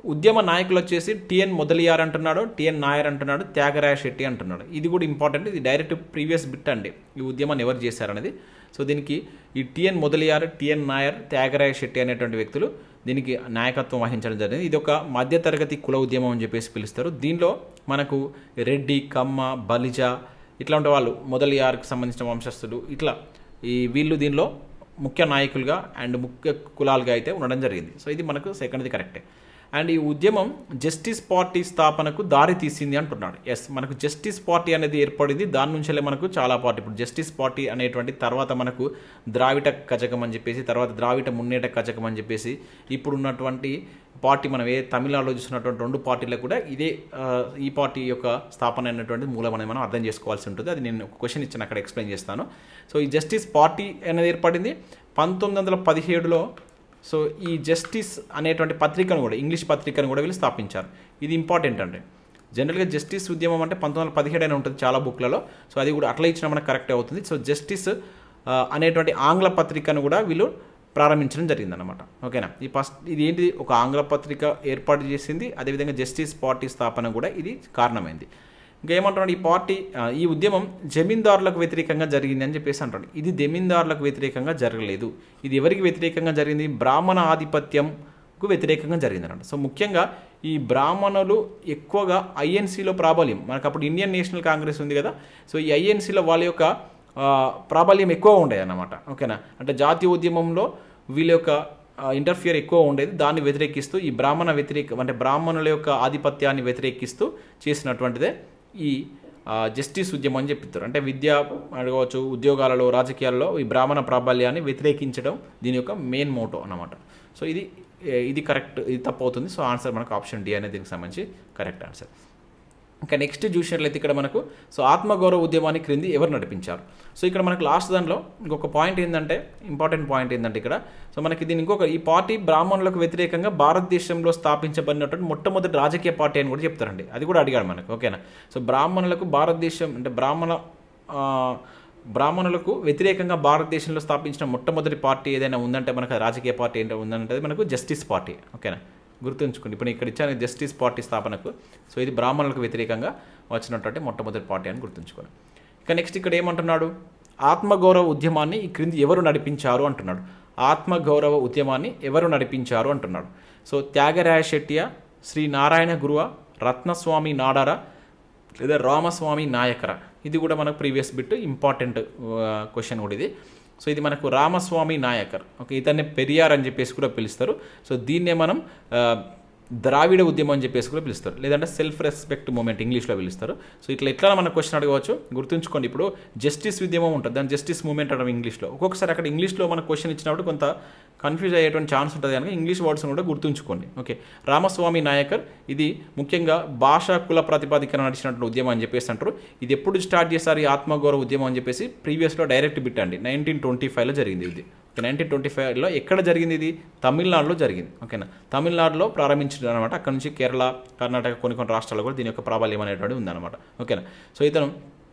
ఉద్యమ నాయకులు వచ్చేసి టిఎన్ మొదలియార్ అంటున్నాడు టిఎన్ నాయర్ అంటున్నాడు త్యాగరాయ శెట్టి అంటున్నాడు ఇది కూడా ఇంపార్టెంట్ ఇది డైరెక్ట్ ప్రీవియస్ బిట్ అండి ఈ ఉద్యమాన్ని ఎవరు చేశారనేది సో దీనికి ఈ టిఎన్ మొదలియార్ టిఎన్ నాయర్ త్యాగరాయ శెట్టి అనేటువంటి వ్యక్తులు దీనికి నాయకత్వం వహించడం జరిగింది ఇది ఒక మధ్యతరగతి కుల ఉద్యమం అని చెప్పేసి పిలుస్తారు దీనిలో మనకు రెడ్డి కమ్మ బలిజ ఇట్లాంటి వాళ్ళు మొదలియార్కి సంబంధించిన వంశస్థులు ఇట్లా ఈ వీళ్ళు దీనిలో ముఖ్య నాయకులుగా అండ్ ముఖ్య కులాలుగా అయితే ఉండడం జరిగింది సో ఇది మనకు సెకండ్ది కరెక్టే అండ్ ఈ ఉద్యమం జస్టిస్ పార్టీ స్థాపనకు దారి తీసింది అంటున్నాడు ఎస్ మనకు జస్టిస్ పార్టీ అనేది ఏర్పడింది దాని నుంచే మనకు చాలా పార్టీ ఇప్పుడు జస్టిస్ పార్టీ అనేటువంటి తర్వాత మనకు ద్రావిడ కజకం అని చెప్పేసి తర్వాత ద్రావిడ మున్నేట కజకం అని చెప్పేసి ఇప్పుడు ఉన్నటువంటి పార్టీ మనం ఏ తమిళనాడులో చూసినటువంటి రెండు పార్టీలకు కూడా ఇదే ఆ, ఈ పార్టీ యొక్క స్థాపన అయినటువంటి మూలం అనేది మనం అర్థం చేసుకోవాల్సి ఉంటుంది అది నేను ఒక క్వశ్చన్ ఇచ్చాను అక్కడ ఎక్స్ప్లెయిన్ చేస్తాను సో ఈ జస్టిస్ పార్టీ అనేది ఏర్పడింది పంతొమ్మిది వందల పదిహేడులో సో ఈ జస్టిస్ అనేటువంటి పత్రికను కూడా ఇంగ్లీష్ పత్రికను కూడా వీళ్ళు స్థాపించారు ఇది ఇంపార్టెంట్ అండి జనరల్గా జస్టిస్ ఉద్యమం అంటే పంతొమ్మిది వందల పదిహేడు అని ఉంటుంది చాలా బుక్లలో సో అది కూడా అట్లా ఇచ్చిన మనకు కరెక్ట్ అవుతుంది సో జస్టిస్ ఆ, అనేటువంటి ఆంగ్ల పత్రికను కూడా వీళ్ళు ప్రారంభించడం జరిగిందన్నమాట ఓకేనా ఈ ఫస్ట్ ఇది ఏంటి ఒక ఆంగ్ల పత్రిక ఏర్పాటు చేసింది అదేవిధంగా జస్టిస్ పార్టీ స్థాపన కూడా ఇది కారణమైంది ఇంకా ఏమంటున్నాడు ఈ పార్టీ ఆ, ఈ ఉద్యమం జమీందారులకు వ్యతిరేకంగా జరిగింది అని చెప్పేసి అంటాడు ఇది జమీందారులకు వ్యతిరేకంగా జరగలేదు ఇది ఎవరికి వ్యతిరేకంగా జరిగింది బ్రాహ్మణ ఆధిపత్యంకు వ్యతిరేకంగా జరిగిందన్నమాట సో ముఖ్యంగా ఈ బ్రాహ్మణులు ఎక్కువగా ఐఎన్సీలో ప్రాబల్యం మనకు అప్పుడు ఇండియన్ నేషనల్ కాంగ్రెస్ ఉంది కదా సో ఈ ఐఎన్సీలో వాళ్ళ యొక్క ఆ, ప్రాబల్యం ఎక్కువ ఉండేది అన్నమాట ఓకేనా అంటే జాతీయ ఉద్యమంలో వీళ్ళ యొక్క ఇంటర్ఫియర్ ఎక్కువ ఉండేది దాన్ని వ్యతిరేకిస్తూ ఈ బ్రాహ్మణ వ్యతిరేక అంటే బ్రాహ్మణుల యొక్క ఆధిపత్యాన్ని వ్యతిరేకిస్తూ చేసినటువంటిదే ఈ ఆ, జస్టిస్ ఉద్యమం అని చెప్తారు అంటే విద్య అడగవచ్చు ఉద్యోగాలలో రాజకీయాల్లో ఈ బ్రాహ్మణ ప్రాబల్యాన్ని వ్యతిరేకించడం దీని యొక్క మెయిన్ మోటో అన్నమాట సో ఇది ఏ, ఇది కరెక్ట్ ఇది తప్పు అవుతుంది సో ఆన్సర్ మనకు ఆప్షన్ డి అనేది దీనికి సంబంధించి కరెక్ట్ ఆన్సర్ ఇంకా నెక్స్ట్ చూసినట్లయితే ఇక్కడ మనకు సో ఆత్మగౌరవ ఉద్యమాన్ని క్రింది ఎవరు నడిపించారు సో ఇక్కడ మనకు లాస్ట్ దానిలో ఇంకొక పాయింట్ ఏంటంటే ఇంపార్టెంట్ పాయింట్ ఏంటంటే ఇక్కడ సో మనకి దీని ఇంకొక ఈ పార్టీ బ్రాహ్మణులకు వ్యతిరేకంగా భారతదేశంలో స్థాపించబడినటువంటి మొట్టమొదటి రాజకీయ పార్టీ అని కూడా చెప్తారండి అది కూడా అడిగాడు మనకు ఓకేనా సో బ్రాహ్మణులకు భారతదేశం అంటే బ్రాహ్మణ ఆ, బ్రాహ్మణులకు వ్యతిరేకంగా భారతదేశంలో స్థాపించిన మొట్టమొదటి పార్టీ ఏదైనా ఉందంటే మనకు ఆ రాజకీయ పార్టీ ఏంటో ఉందంటే అది మనకు జస్టిస్ పార్టీ ఓకేనా గుర్తుంచుకోండి ఇప్పుడు ఇక్కడ ఇచ్చాను జస్టిస్ పార్టీ స్థాపనకు సో ఇది బ్రాహ్మణులకు వ్యతిరేకంగా వచ్చినటువంటి మొట్టమొదటి పార్టీ అని గుర్తుంచుకోండి ఇక నెక్స్ట్ ఇక్కడ ఏమంటున్నాడు ఆత్మగౌరవ ఉద్యమాన్ని ఈ క్రింది ఎవరు నడిపించారు అంటున్నాడు ఆత్మగౌరవ ఉద్యమాన్ని ఎవరు నడిపించారు అంటున్నాడు సో త్యాగరాయ శెట్టియ శ్రీ నారాయణ గురువ రత్నస్వామి నాడార లేదా రామస్వామి నాయకర ఇది కూడా మనకు ప్రీవియస్ బిట్ ఇంపార్టెంట్ క్వశ్చన్ కూడా ఇది సో ఇది మనకు రామస్వామి నాయకర్ ఓకే ఇతన్ని పెరియార్ అని చెప్పేసి కూడా పిలుస్తారు సో దీన్నే మనం ఆ, ద్రావిడ ఉద్యమం అని చెప్పేసి కూడా పిలుస్తారు లేదంటే సెల్ఫ్ రెస్పెక్ట్ మూమెంట్ ఇంగ్లీష్లో పిలుస్తారు సో ఇట్లా ఎట్లా మన క్వశ్చన్ అడగవచ్చు గుర్తుంచుకోండి ఇప్పుడు జస్టిస్ ఉద్యమం ఉంటుంది దాని జస్టిస్ మూమెంట్ అనడం ఇంగ్లీష్లో ఒక్కొక్కసారి అక్కడ ఇంగ్లీష్లో మన క్వశ్చన్ ఇచ్చినప్పుడు కొంత కన్ఫ్యూజ్ అయ్యేటువంటి ఛాన్స్ ఉంటుంది కనుక ఇంగ్లీష్ వర్డ్స్ కూడా గుర్తుంచుకోండి ఓకే రామస్వామి నాయకర్ ఇది ముఖ్యంగా భాషా కుల ప్రాతిపాదికన నడిచినటువంటి ఉద్యమం అని చెప్పేసి అంటారు ఇది ఎప్పుడు స్టార్ట్ చేశారు ఈ ఆత్మగౌరవ ఉద్యమం అని చెప్పేసి ప్రీవియస్లో డైరెక్ట్ బిట్ అండి నైన్టీన్ ట్వంటీ ఫైవ్లో జరిగింది ఇది నైన్టీన్ ట్వంటీ ఫైవ్లో ఎక్కడ జరిగింది ఇది తమిళనాడులో జరిగింది ఓకేనా తమిళనాడులో ప్రారంభించింది అనమాట అక్కడ నుంచి కేరళ కర్ణాటక కొన్ని కొన్ని రాష్ట్రాల్లో కూడా దీని యొక్క ప్రాబల్యం అనేటువంటి ఉందన్నమాట ఓకేనా సో ఇతను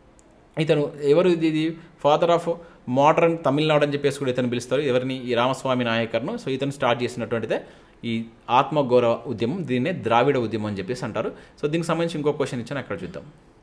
ఇతను ఎవరు ఇది ఇది ఫాదర్ ఆఫ్ మోడర్న్ తమిళనాడు అని చెప్పేసి కూడా ఇతను పిలుస్తారు ఎవరిని ఈ రామస్వామి నాయకర్ను సో ఇతను స్టార్ట్ చేసినటువంటిదే ఈ ఆత్మగౌరవ ఉద్యమం దీన్నే ద్రావిడ ఉద్యమం అని చెప్పేసి అంటారు సో దీనికి సంబంధించి ఇంకో క్వశ్చన్ ఇచ్చాను అక్కడ చూద్దాం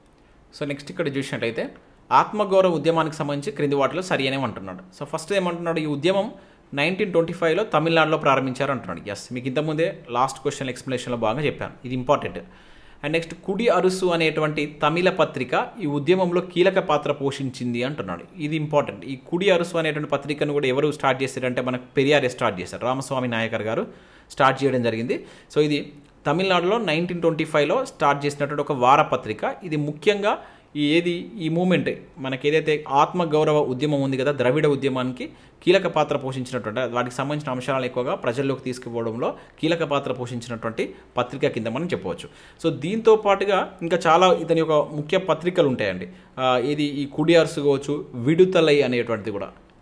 సో నెక్స్ట్ ఇక్కడ చూసినట్టయితే ఆత్మగౌరవ ఉద్యమానికి సంబంధించి క్రింది వాటిలో సరి అనే అంటున్నాడు సో ఫస్ట్ ఏమంటున్నాడు ఈ ఉద్యమం నైన్టీన్ ట్వంటీ ఫైవ్లో తమిళనాడులో ప్రారంభించారు అంటున్నాడు ఎస్ మీకు ఇంతకుముందే లాస్ట్ క్వశ్చన్ ఎక్స్ప్లెనేషన్లో బాగా చెప్పాను ఇది ఇంపార్టెంట్ అండ్ నెక్స్ట్ కుడి అరుసు అనేటువంటి తమిళ పత్రిక ఈ ఉద్యమంలో కీలక పాత్ర పోషించింది అంటున్నాడు ఇది ఇంపార్టెంట్ ఈ కుడి అరుసు అనేటువంటి పత్రికను కూడా ఎవరు స్టార్ట్ చేశారంటే మనకు పెరియారే స్టార్ట్ చేశారు రామస్వామి నాయకర్ గారు స్టార్ట్ చేయడం జరిగింది సో ఇది తమిళనాడులో నైన్టీన్ ట్వంటీ ఫైవ్లో స్టార్ట్ చేసినటువంటి ఒక వారపత్రిక ఇది ముఖ్యంగా ఈ ఏది ఈ మూమెంట్ మనకి ఏదైతే ఆత్మగౌరవ ఉద్యమం ఉంది కదా ద్రవిడ ఉద్యమానికి కీలక పాత్ర పోషించినటువంటి వాటికి సంబంధించిన అంశాలను ఎక్కువగా ప్రజల్లోకి తీసుకుపోవడంలో కీలక పాత్ర పోషించినటువంటి పత్రిక కింద మనం చెప్పవచ్చు సో దీంతో పాటుగా ఇంకా చాలా ఇతని యొక్క ముఖ్య పత్రికలు ఉంటాయండి ఆ, ఇది ఈ కుడియార్స్ కావచ్చు విడుతలై అనేటువంటిది కూడా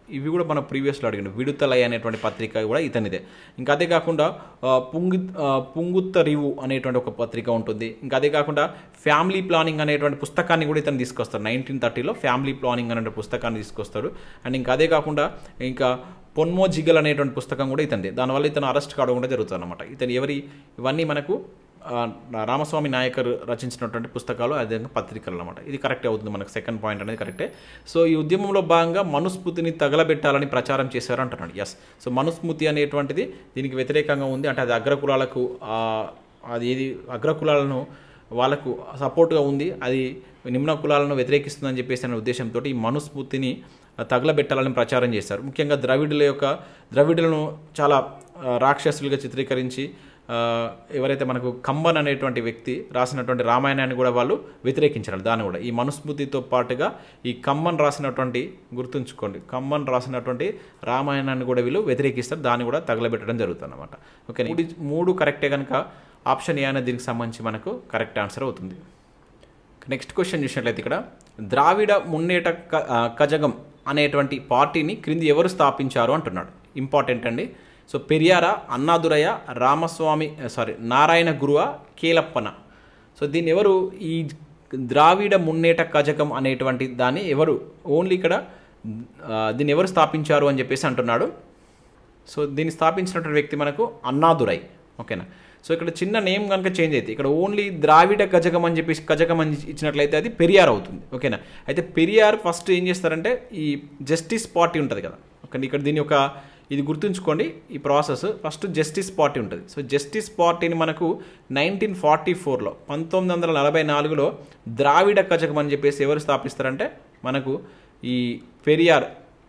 ఇవి కూడా మన ప్రీవియస్లో అడిగిన విడుతలై అనేటువంటి పత్రిక కూడా ఇతనిదే ఇంకా అదే కాకుండా ఆ, పుంగు ఆ, పుంగుత్త రివు అనేటువంటి ఒక పత్రిక ఉంటుంది ఇంకా అదే కాకుండా ఫ్యామిలీ ప్లానింగ్ అనేటువంటి పుస్తకాన్ని కూడా ఇతను తీసుకొస్తాడు నైన్టీన్ థర్టీలో ఫ్యామిలీ ప్లానింగ్ అనే పుస్తకాన్ని తీసుకొస్తాడు అండ్ ఇంకా అదే కాకుండా ఇంకా పొన్మో జిగల్ అనేటువంటి పుస్తకం కూడా ఇతనిది దానివల్ల ఇతను అరెస్ట్ కావడం కూడా జరుగుతుంది అనమాట ఇతను ఎవరి ఇవన్నీ మనకు ఆ, రామస్వామి నాయకర్ రచించినటువంటి పుస్తకాలు అదేవిధంగా పత్రికలు అనమాట ఇది కరెక్టే అవుతుంది మనకు సెకండ్ పాయింట్ అనేది కరెక్టే సో ఈ ఉద్యమంలో భాగంగా మనుస్మృతిని తగలబెట్టాలని ప్రచారం చేశారు అంటున్నాడు ఎస్ సో మనుస్మృతి అనేటువంటిది దీనికి వ్యతిరేకంగా ఉంది అంటే అది అగ్రకులాలకు ఆ, అది ఏది అగ్రకులాలను వాళ్ళకు సపోర్ట్గా ఉంది అది నిమ్న కులాలను వ్యతిరేకిస్తుందని చెప్పేసి అనే ఉద్దేశంతో ఈ మనుస్మృతిని తగలబెట్టాలని ప్రచారం చేశారు ముఖ్యంగా ద్రవిడుల యొక్క ద్రవిడులను చాలా ఆ, రాక్షసులుగా చిత్రీకరించి ఆ, ఎవరైతే మనకు కంబన్ అనేటువంటి వ్యక్తి రాసినటువంటి రామాయణాన్ని కూడా వాళ్ళు వ్యతిరేకించారు దాన్ని కూడా ఈ మనుస్మృతితో పాటుగా ఈ కమ్మన్ రాసినటువంటి గుర్తుంచుకోండి కమ్మన్ రాసినటువంటి రామాయణాన్ని కూడా వీళ్ళు వ్యతిరేకిస్తారు దాన్ని కూడా తగలబెట్టడం జరుగుతుంది అనమాట ఓకే మూడు మూడు కరెక్టే కనుక ఆప్షన్ ఏ అనేది దీనికి సంబంధించి మనకు కరెక్ట్ ఆన్సర్ అవుతుంది నెక్స్ట్ క్వశ్చన్ చూసినట్లయితే ఇక్కడ ద్రావిడ మున్నేట క- ఆ, కజగం అనేటువంటి పార్టీని క్రింది ఎవరు స్థాపించారు అంటున్నాడు ఇంపార్టెంట్ అండి సో పెరియార అన్నాదురయ్య రామస్వామి సారీ నారాయణ గురువ కేలప్పన సో దీన్ని ఎవరు ఈ ద్రావిడ మున్నేట కజగం అనేటువంటి దాన్ని ఎవరు ఓన్లీ ఇక్కడ ఆ, దీన్ని ఎవరు స్థాపించారు అని చెప్పేసి అంటున్నాడు సో దీన్ని స్థాపించినటువంటి వ్యక్తి మనకు అన్నాదురై ఓకేనా సో ఇక్కడ చిన్న నేమ్ కనుక చేంజ్ అయితే ఇక్కడ ఓన్లీ ద్రావిడ గజగం అని చెప్పేసి గజగం అని ఇచ్చినట్లయితే అది పెరియార్ అవుతుంది ఓకేనా అయితే పెరియార్ ఫస్ట్ ఏం చేస్తారంటే ఈ జస్టిస్ పార్టీ ఉంటుంది కదా ఓకే ఇక్కడ దీని యొక్క ఇది గుర్తుంచుకోండి ఈ ప్రాసెస్ ఫస్ట్ జస్టిస్ పార్టీ ఉంటుంది సో జస్టిస్ పార్టీని మనకు నైన్టీన్ ఫార్టీ ఫోర్లో పంతొమ్మిది వందల నలభై నాలుగులో ద్రావిడ కజగం అని చెప్పేసి ఎవరు స్థాపిస్తారంటే మనకు ఈ పెరియార్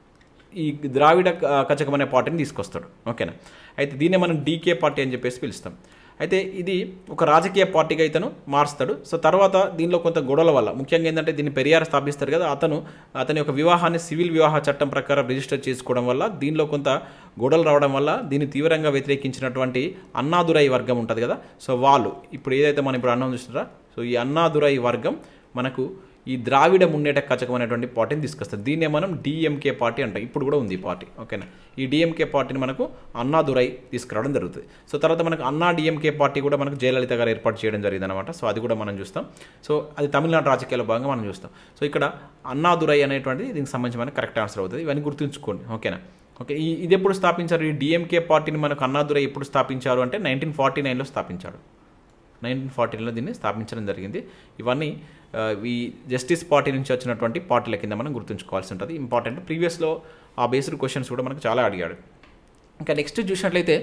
ఈ ద్రావిడ క- కచకం అనే పార్టీని తీసుకొస్తాడు ఓకేనా అయితే దీన్నే మనం డీకే పార్టీ అని చెప్పేసి పిలుస్తాం అయితే ఇది ఒక రాజకీయ పార్టీగా ఇతను మారుస్తాడు సో తర్వాత దీనిలో కొంత గొడవల వల్ల ముఖ్యంగా ఏంటంటే దీన్ని పెరియార్ స్థాపిస్తారు కదా అతను అతని యొక్క వివాహాన్ని సివిల్ వివాహ చట్టం ప్రకారం రిజిస్టర్ చేసుకోవడం వల్ల దీనిలో కొంత గొడవలు రావడం వల్ల దీన్ని తీవ్రంగా వ్యతిరేకించినటువంటి అన్నాదురై వర్గం ఉంటుంది కదా సో వాళ్ళు ఇప్పుడు ఏదైతే మనం ఇప్పుడు అన్నం చూస్తున్నారా సో ఈ అన్నాదురై వర్గం మనకు ఈ ద్రావిడ మున్నేట కచకం అనేటువంటి పార్టీని తీసుకొస్తారు దీన్నే మనం డిఎంకే పార్టీ అంటాం ఇప్పుడు కూడా ఉంది ఈ పార్టీ ఓకేనా ఈ డిఎంకే పార్టీని మనకు అన్నాదురై తీసుకురావడం జరుగుతుంది సో తర్వాత మనకు అన్నా డిఎంకే పార్టీ కూడా మనకు జయలలిత గారు ఏర్పాటు చేయడం జరిగింది అనమాట సో అది కూడా మనం చూస్తాం సో అది తమిళనాడు రాజకీయాల భాగంగా మనం చూస్తాం సో ఇక్కడ అన్నాదురై అనేటువంటిది దీనికి సంబంధించి మనకు కరెక్ట్ ఆన్సర్ అవుతుంది ఇవన్నీ గుర్తుంచుకోండి ఓకేనా ఓకే ఈ ఇది ఎప్పుడు స్థాపించారు ఈ డిఎంకే పార్టీని మనకు అన్నాదురై ఎప్పుడు స్థాపించారు అంటే నైన్టీన్ ఫార్టీ నైన్లో స్థాపించాడు నైన్టీన్ ఫార్టీలో దీన్ని స్థాపించడం జరిగింది ఇవన్నీ ఆ, ఈ జస్టిస్ పార్టీ నుంచి వచ్చినటువంటి పార్టీల కింద మనం గుర్తుంచుకోవాల్సి ఉంటుంది ఇంపార్టెంట్ ప్రీవియస్లో ఆ బేస్డ్ క్వశ్చన్స్ కూడా మనకు చాలా అడిగాడు ఇంకా నెక్స్ట్ చూసినట్లయితే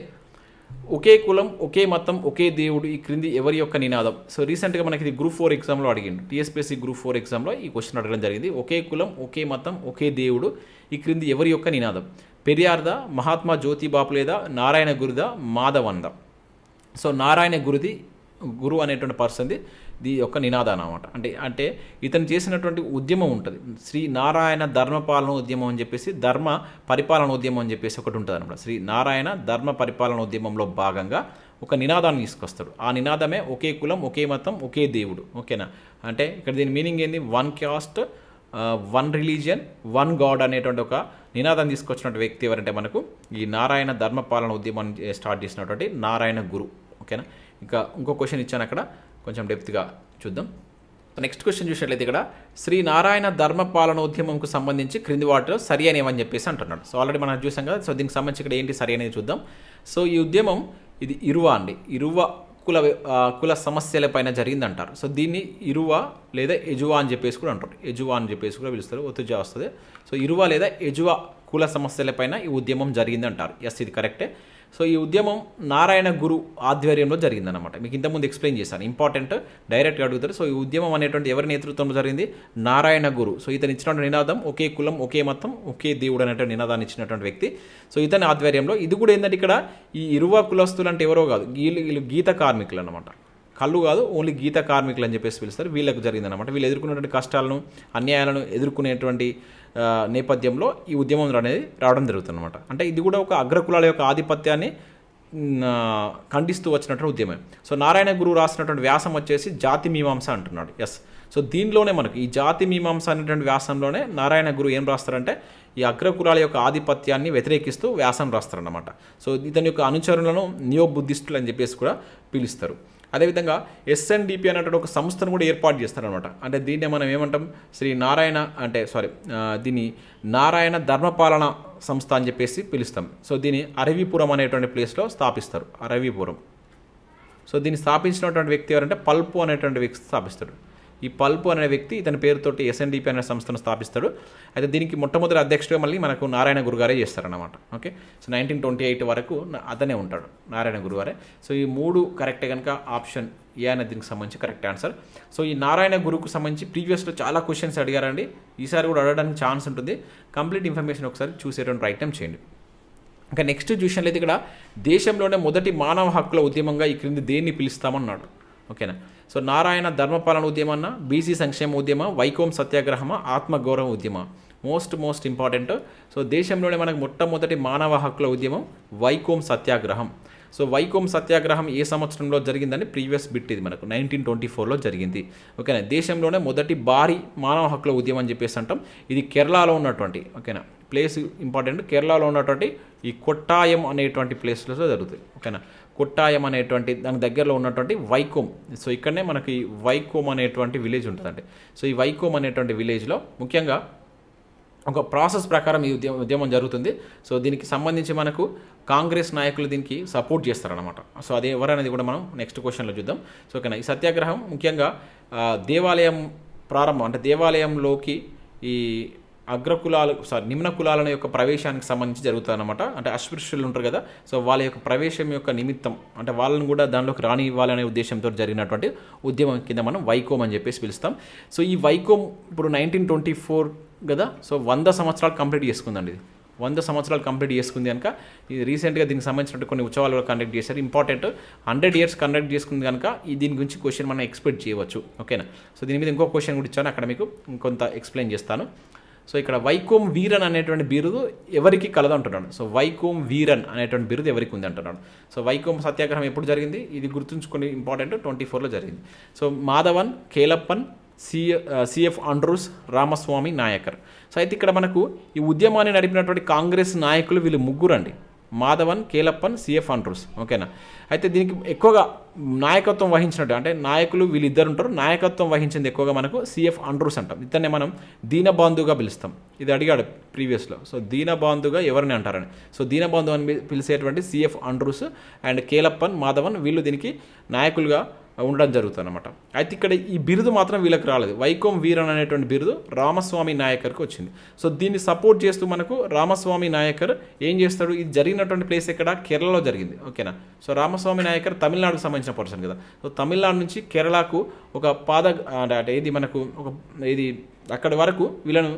ఒకే కులం ఒకే మతం ఒకే దేవుడు ఈ క్రింది ఎవరి యొక్క నినాదం సో రీసెంట్గా మనకి ఇది గ్రూప్ ఫోర్ ఎగ్జామ్లో అడిగిండు టీఎస్పీఎస్సీ గ్రూప్ ఫోర్ ఎగ్జామ్లో ఈ క్వశ్చన్ అడగడం జరిగింది ఒకే కులం ఒకే మతం ఒకే దేవుడు ఈ క్రింది ఎవరి యొక్క నినాదం పెరియార్ద మహాత్మా జ్యోతిబాపు లేదా నారాయణ గురుద మాధవంద సో నారాయణ గురుది గురు అనేటువంటి పర్సన్ది దీ యొక్క నినాదం అనమాట అంటే అంటే ఇతను చేసినటువంటి ఉద్యమం ఉంటుంది శ్రీ నారాయణ ధర్మపాలన ఉద్యమం అని చెప్పేసి ధర్మ పరిపాలన ఉద్యమం అని చెప్పేసి ఒకటి ఉంటుంది అనమాట శ్రీ నారాయణ ధర్మ పరిపాలన ఉద్యమంలో భాగంగా ఒక నినాదాన్ని తీసుకొస్తాడు ఆ నినాదమే ఒకే కులం ఒకే మతం ఒకే దేవుడు ఓకేనా అంటే ఇక్కడ దీని మీనింగ్ ఏంది one caste one religion one god అనేటువంటి ఒక నినాదం తీసుకొచ్చినటువంటి వ్యక్తి ఎవరంటే మనకు ఈ నారాయణ ధర్మపాలన ఉద్యమాన్ని స్టార్ట్ చేసినటువంటి నారాయణ గురు ఓకేనా ఇంకా ఇంకో క్వశ్చన్ ఇచ్చాను అక్కడ కొంచెం డెప్త్గా చూద్దాం నెక్స్ట్ క్వశ్చన్ చూసినట్లయితే ఇక్కడ శ్రీ నారాయణ ధర్మపాలన ఉద్యమంకు సంబంధించి క్రింది వాటిలో సరి అనేవని చెప్పేసి అంటున్నాడు సో ఆల్రెడీ మనం చూసాం కదా సో దీనికి సంబంధించి ఇక్కడ ఏంటి సరి అనేది చూద్దాం సో ఈ ఉద్యమం ఇది ఇరువ అండి ఇరువ కుల ఆ, కుల సమస్యలపైన జరిగిందంటారు సో దీన్ని ఇరువ లేదా ఎజువా అని చెప్పేసి కూడా అంటారు ఎజువా అని చెప్పేసి కూడా పిలుస్తారు ఒత్తుజా వస్తుంది సో ఇరువ లేదా ఎజువా కుల సమస్యలపైన ఈ ఉద్యమం జరిగిందంటారు ఎస్ ఇది కరెక్టే సో ఈ ఉద్యమం నారాయణ గురు ఆధ్వర్యంలో జరిగిందనమాట మీకు ఇంతకుముందు ఎక్స్ప్లెయిన్ చేశాను ఇంపార్టెంట్ డైరెక్ట్గా అడుగుతారు సో ఈ ఉద్యమం అనేటువంటి ఎవరి నేతృత్వంలో జరిగింది నారాయణ గురు సో ఇతను ఇచ్చినటువంటి నినాదం ఒకే కులం ఒకే మతం ఒకే దేవుడు అనేటువంటి నినాదాన్ని ఇచ్చినటువంటి వ్యక్తి సో ఇతని ఆధ్వర్యంలో ఇది కూడా ఏంటంటే ఇక్కడ ఈ ఇరువ కులస్తులు అంటే ఎవరో కాదు వీళ్ళు వీళ్ళు గీత కార్మికులు అనమాట కళ్ళు కాదు ఓన్లీ గీత కార్మికులు అని చెప్పేసి పిలుస్తారు వీళ్ళకు జరిగిందనమాట వీళ్ళు ఎదుర్కొన్నటువంటి కష్టాలను అన్యాయాలను ఎదుర్కొనేటువంటి ఆ, నేపథ్యంలో ఈ ఉద్యమం అనేది రావడం జరుగుతుందన్నమాట అంటే ఇది కూడా ఒక అగ్రకులాల యొక్క ఆధిపత్యాన్ని మ్, ఆ, ఖండిస్తూ వచ్చినటువంటి ఉద్యమం సో నారాయణ గురువు రాసినటువంటి వ్యాసం వచ్చేసి జాతి మీమాంస అంటున్నాడు ఎస్ సో దీనిలోనే మనకు ఈ జాతి మీమాంస అనేటువంటి వ్యాసంలోనే నారాయణ గురు ఏం రాస్తారంటే ఈ అగ్రకులాల యొక్క ఆధిపత్యాన్ని వ్యతిరేకిస్తూ వ్యాసం రాస్తారన్నమాట సో ఇతని యొక్క అనుచరులను నియో బుద్ధిస్టులు అని చెప్పేసి కూడా పిలుస్తారు అదేవిధంగా ఎస్ఎన్డిపి అనేటువంటి ఒక సంస్థను కూడా ఏర్పాటు చేస్తారనమాట అంటే దీన్నే మనం ఏమంటాం శ్రీ నారాయణ అంటే సారీ దీన్ని నారాయణ ధర్మపాలన సంస్థ అని చెప్పేసి పిలుస్తాం సో దీన్ని అరవిపురం అనేటువంటి ప్లేస్లో స్థాపిస్తారు అరవిపురం సో దీన్ని స్థాపించినటువంటి వ్యక్తి ఎవరంటే పల్పు అనేటువంటి వ్యక్తి స్థాపిస్తాడు ఈ పల్పు అనే వ్యక్తి ఇతని పేరుతోటి ఎస్ఎన్డిపి అనే సంస్థను స్థాపిస్తాడు అయితే దీనికి మొట్టమొదటి అధ్యక్షుడిగా మళ్ళీ మనకు నారాయణ గురుగారే చేస్తారన్నమాట okay so nineteen twenty eight వరకు నా- అతనే ఉంటాడు నారాయణ గురుగారే సో ఈ మూడు కరెక్టే కనుక ఆప్షన్ ఏ అనేది దీనికి సంబంధించి కరెక్ట్ ఆన్సర్ సో ఈ నారాయణ గురుకు సంబంధించి ప్రీవియస్లో చాలా క్వశ్చన్స్ అడిగారండి ఈసారి కూడా అడగడానికి ఛాన్స్ ఉంటుంది కంప్లీట్ ఇన్ఫర్మేషన్ ఒకసారి చూసేటువంటి ప్రయత్నం చేయండి ఇంకా నెక్స్ట్ చూసినట్లయితే ఇక్కడ దేశంలోనే మొదటి మానవ హక్కుల ఉద్యమంగా ఈ క్రింది దేన్ని పిలుస్తామన్నాడు ఓకేనా సో నారాయణ ధర్మపాలన ఉద్యమన్న బీసీ సంక్షేమ ఉద్యమ వైకోం సత్యాగ్రహమ ఆత్మగౌరవ ఉద్యమ మోస్ట్ మోస్ట్ ఇంపార్టెంట్ సో దేశంలోనే మనకు మొట్టమొదటి మానవ హక్కుల ఉద్యమం వైకోం సత్యాగ్రహం సో వైకోం సత్యాగ్రహం ఏ సంవత్సరంలో జరిగిందని ప్రీవియస్ బిట్ ఇది మనకు నైన్టీన్ ట్వంటీ ఫోర్లో జరిగింది ఓకేనా దేశంలోనే మొదటి భారీ మానవ హక్కుల ఉద్యమం అని చెప్పేసి అంటాం ఇది కేరళలో ఉన్నటువంటి ఓకేనా ప్లేస్ ఇంపార్టెంట్ కేరళలో ఉన్నటువంటి ఈ కొట్టాయం అనేటువంటి ప్లేస్లో జరుగుతుంది ఓకేనా కొట్టాయం అనేటువంటి దానికి దగ్గరలో ఉన్నటువంటి వైకోమ్ సో ఇక్కడనే మనకి వైకోమ్ అనేటువంటి విలేజ్ ఉంటుందండి సో ఈ వైకోమ్ అనేటువంటి విలేజ్లో ముఖ్యంగా ఒక ప్రాసెస్ ప్రకారం ఈ ఉద్యమం ఉద్యమం జరుగుతుంది సో దీనికి సంబంధించి మనకు కాంగ్రెస్ నాయకులు దీనికి సపోర్ట్ చేస్తారనమాట సో అది ఎవరనేది కూడా మనం నెక్స్ట్ క్వశ్చన్లో చూద్దాం సో ఓకేనా ఈ సత్యాగ్రహం ముఖ్యంగా ఆ, దేవాలయం ప్రారంభం అంటే దేవాలయంలోకి ఈ అగ్రకులాలు సారీ నిమ్న కులాల యొక్క ప్రవేశానికి సంబంధించి జరుగుతుంది అనమాట అంటే అస్పృశ్యులు ఉంటారు కదా సో వాళ్ళ యొక్క ప్రవేశం యొక్క నిమిత్తం అంటే వాళ్ళని కూడా దానిలోకి రాని ఇవ్వాలనే ఉద్దేశంతో జరిగినటువంటి ఉద్యమం కింద మనం వైకోమ్ అని చెప్పేసి పిలుస్తాం సో ఈ వైకోమ్ ఇప్పుడు నైన్టీన్ ట్వంటీ ఫోర్ కదా సో వంద సంవత్సరాలు కంప్లీట్ చేసుకుందండి ఇది వంద సంవత్సరాలు కంప్లీట్ చేసుకుంది కనుక ఇది రీసెంట్గా దీనికి సంబంధించిన కొన్ని ఉత్సవాలు కూడా కండక్ట్ చేశారు ఇంపార్టెంట్ హండ్రెడ్ ఇయర్స్ కండక్ట్ చేసుకుంది కనుక ఈ దీని గురించి క్వశ్చన్ మనం ఎక్స్పెక్ట్ చేయవచ్చు ఓకేనా సో దీని మీద ఇంకో క్వశ్చన్ కూడా ఇచ్చాను అక్కడ మీకు ఇంకొంత ఎక్స్ప్లెయిన్ చేస్తాను సో ఇక్కడ వైకోమ్ వీరన్ అనేటువంటి బిరుదు ఎవరికి కలదు అంటున్నాడు సో వైకోమ్ వీరన్ అనేటువంటి బిరుదు ఎవరికి ఉంది అంటున్నాడు సో వైకోమ్ సత్యాగ్రహం ఎప్పుడు జరిగింది ఇది గుర్తుంచుకొని ఇంపార్టెంట్ ట్వంటీ ఫోర్లో జరిగింది so Madhavan Kelappan C CF Andrews Ramaswamy Naicker so అయితే ఇక్కడ మనకు ఈ ఉద్యమాన్ని నడిపినటువంటి కాంగ్రెస్ నాయకులు వీళ్ళు ముగ్గురు అండి మాధవన్ కేలప్పన్ సిఎఫ్ ఆండ్రూస్ ఓకేనా అయితే దీనికి ఎక్కువగా నాయకత్వం వహించినట్టు అంటే నాయకులు వీళ్ళిద్దరు ఉంటారు నాయకత్వం వహించింది ఎక్కువగా మనకు సిఎఫ్ ఆండ్రూస్ అంటాం ఇతన్నే మనం దీనబాంధుగా పిలుస్తాం ఇది అడిగాడు ప్రీవియస్లో సో దీనబాంధుగా ఎవరిని అంటారని సో దీనబాంధు అని పిలిచేటువంటి CF Andrews and Kelappan Madhavan వీళ్ళు దీనికి నాయకులుగా ఉండడం జరుగుతుంది అనమాట అయితే ఇక్కడ ఈ బిరుదు మాత్రం వీళ్ళకి రాలేదు వైకోం వీరన్ అనేటువంటి బిరుదు రామస్వామి నాయకర్కి వచ్చింది సో దీన్ని సపోర్ట్ చేస్తూ మనకు రామస్వామి నాయకర్ ఏం చేస్తాడు ఇది జరిగినటువంటి ప్లేస్ ఎక్కడ కేరళలో జరిగింది ఓకేనా సో రామస్వామి నాయకర్ తమిళనాడుకు సంబంధించిన పర్సన్ కదా సో తమిళనాడు నుంచి కేరళకు ఒక పాద అంటే అంటే ఇది మనకు ఒక ఇది అక్కడి వరకు వీళ్ళను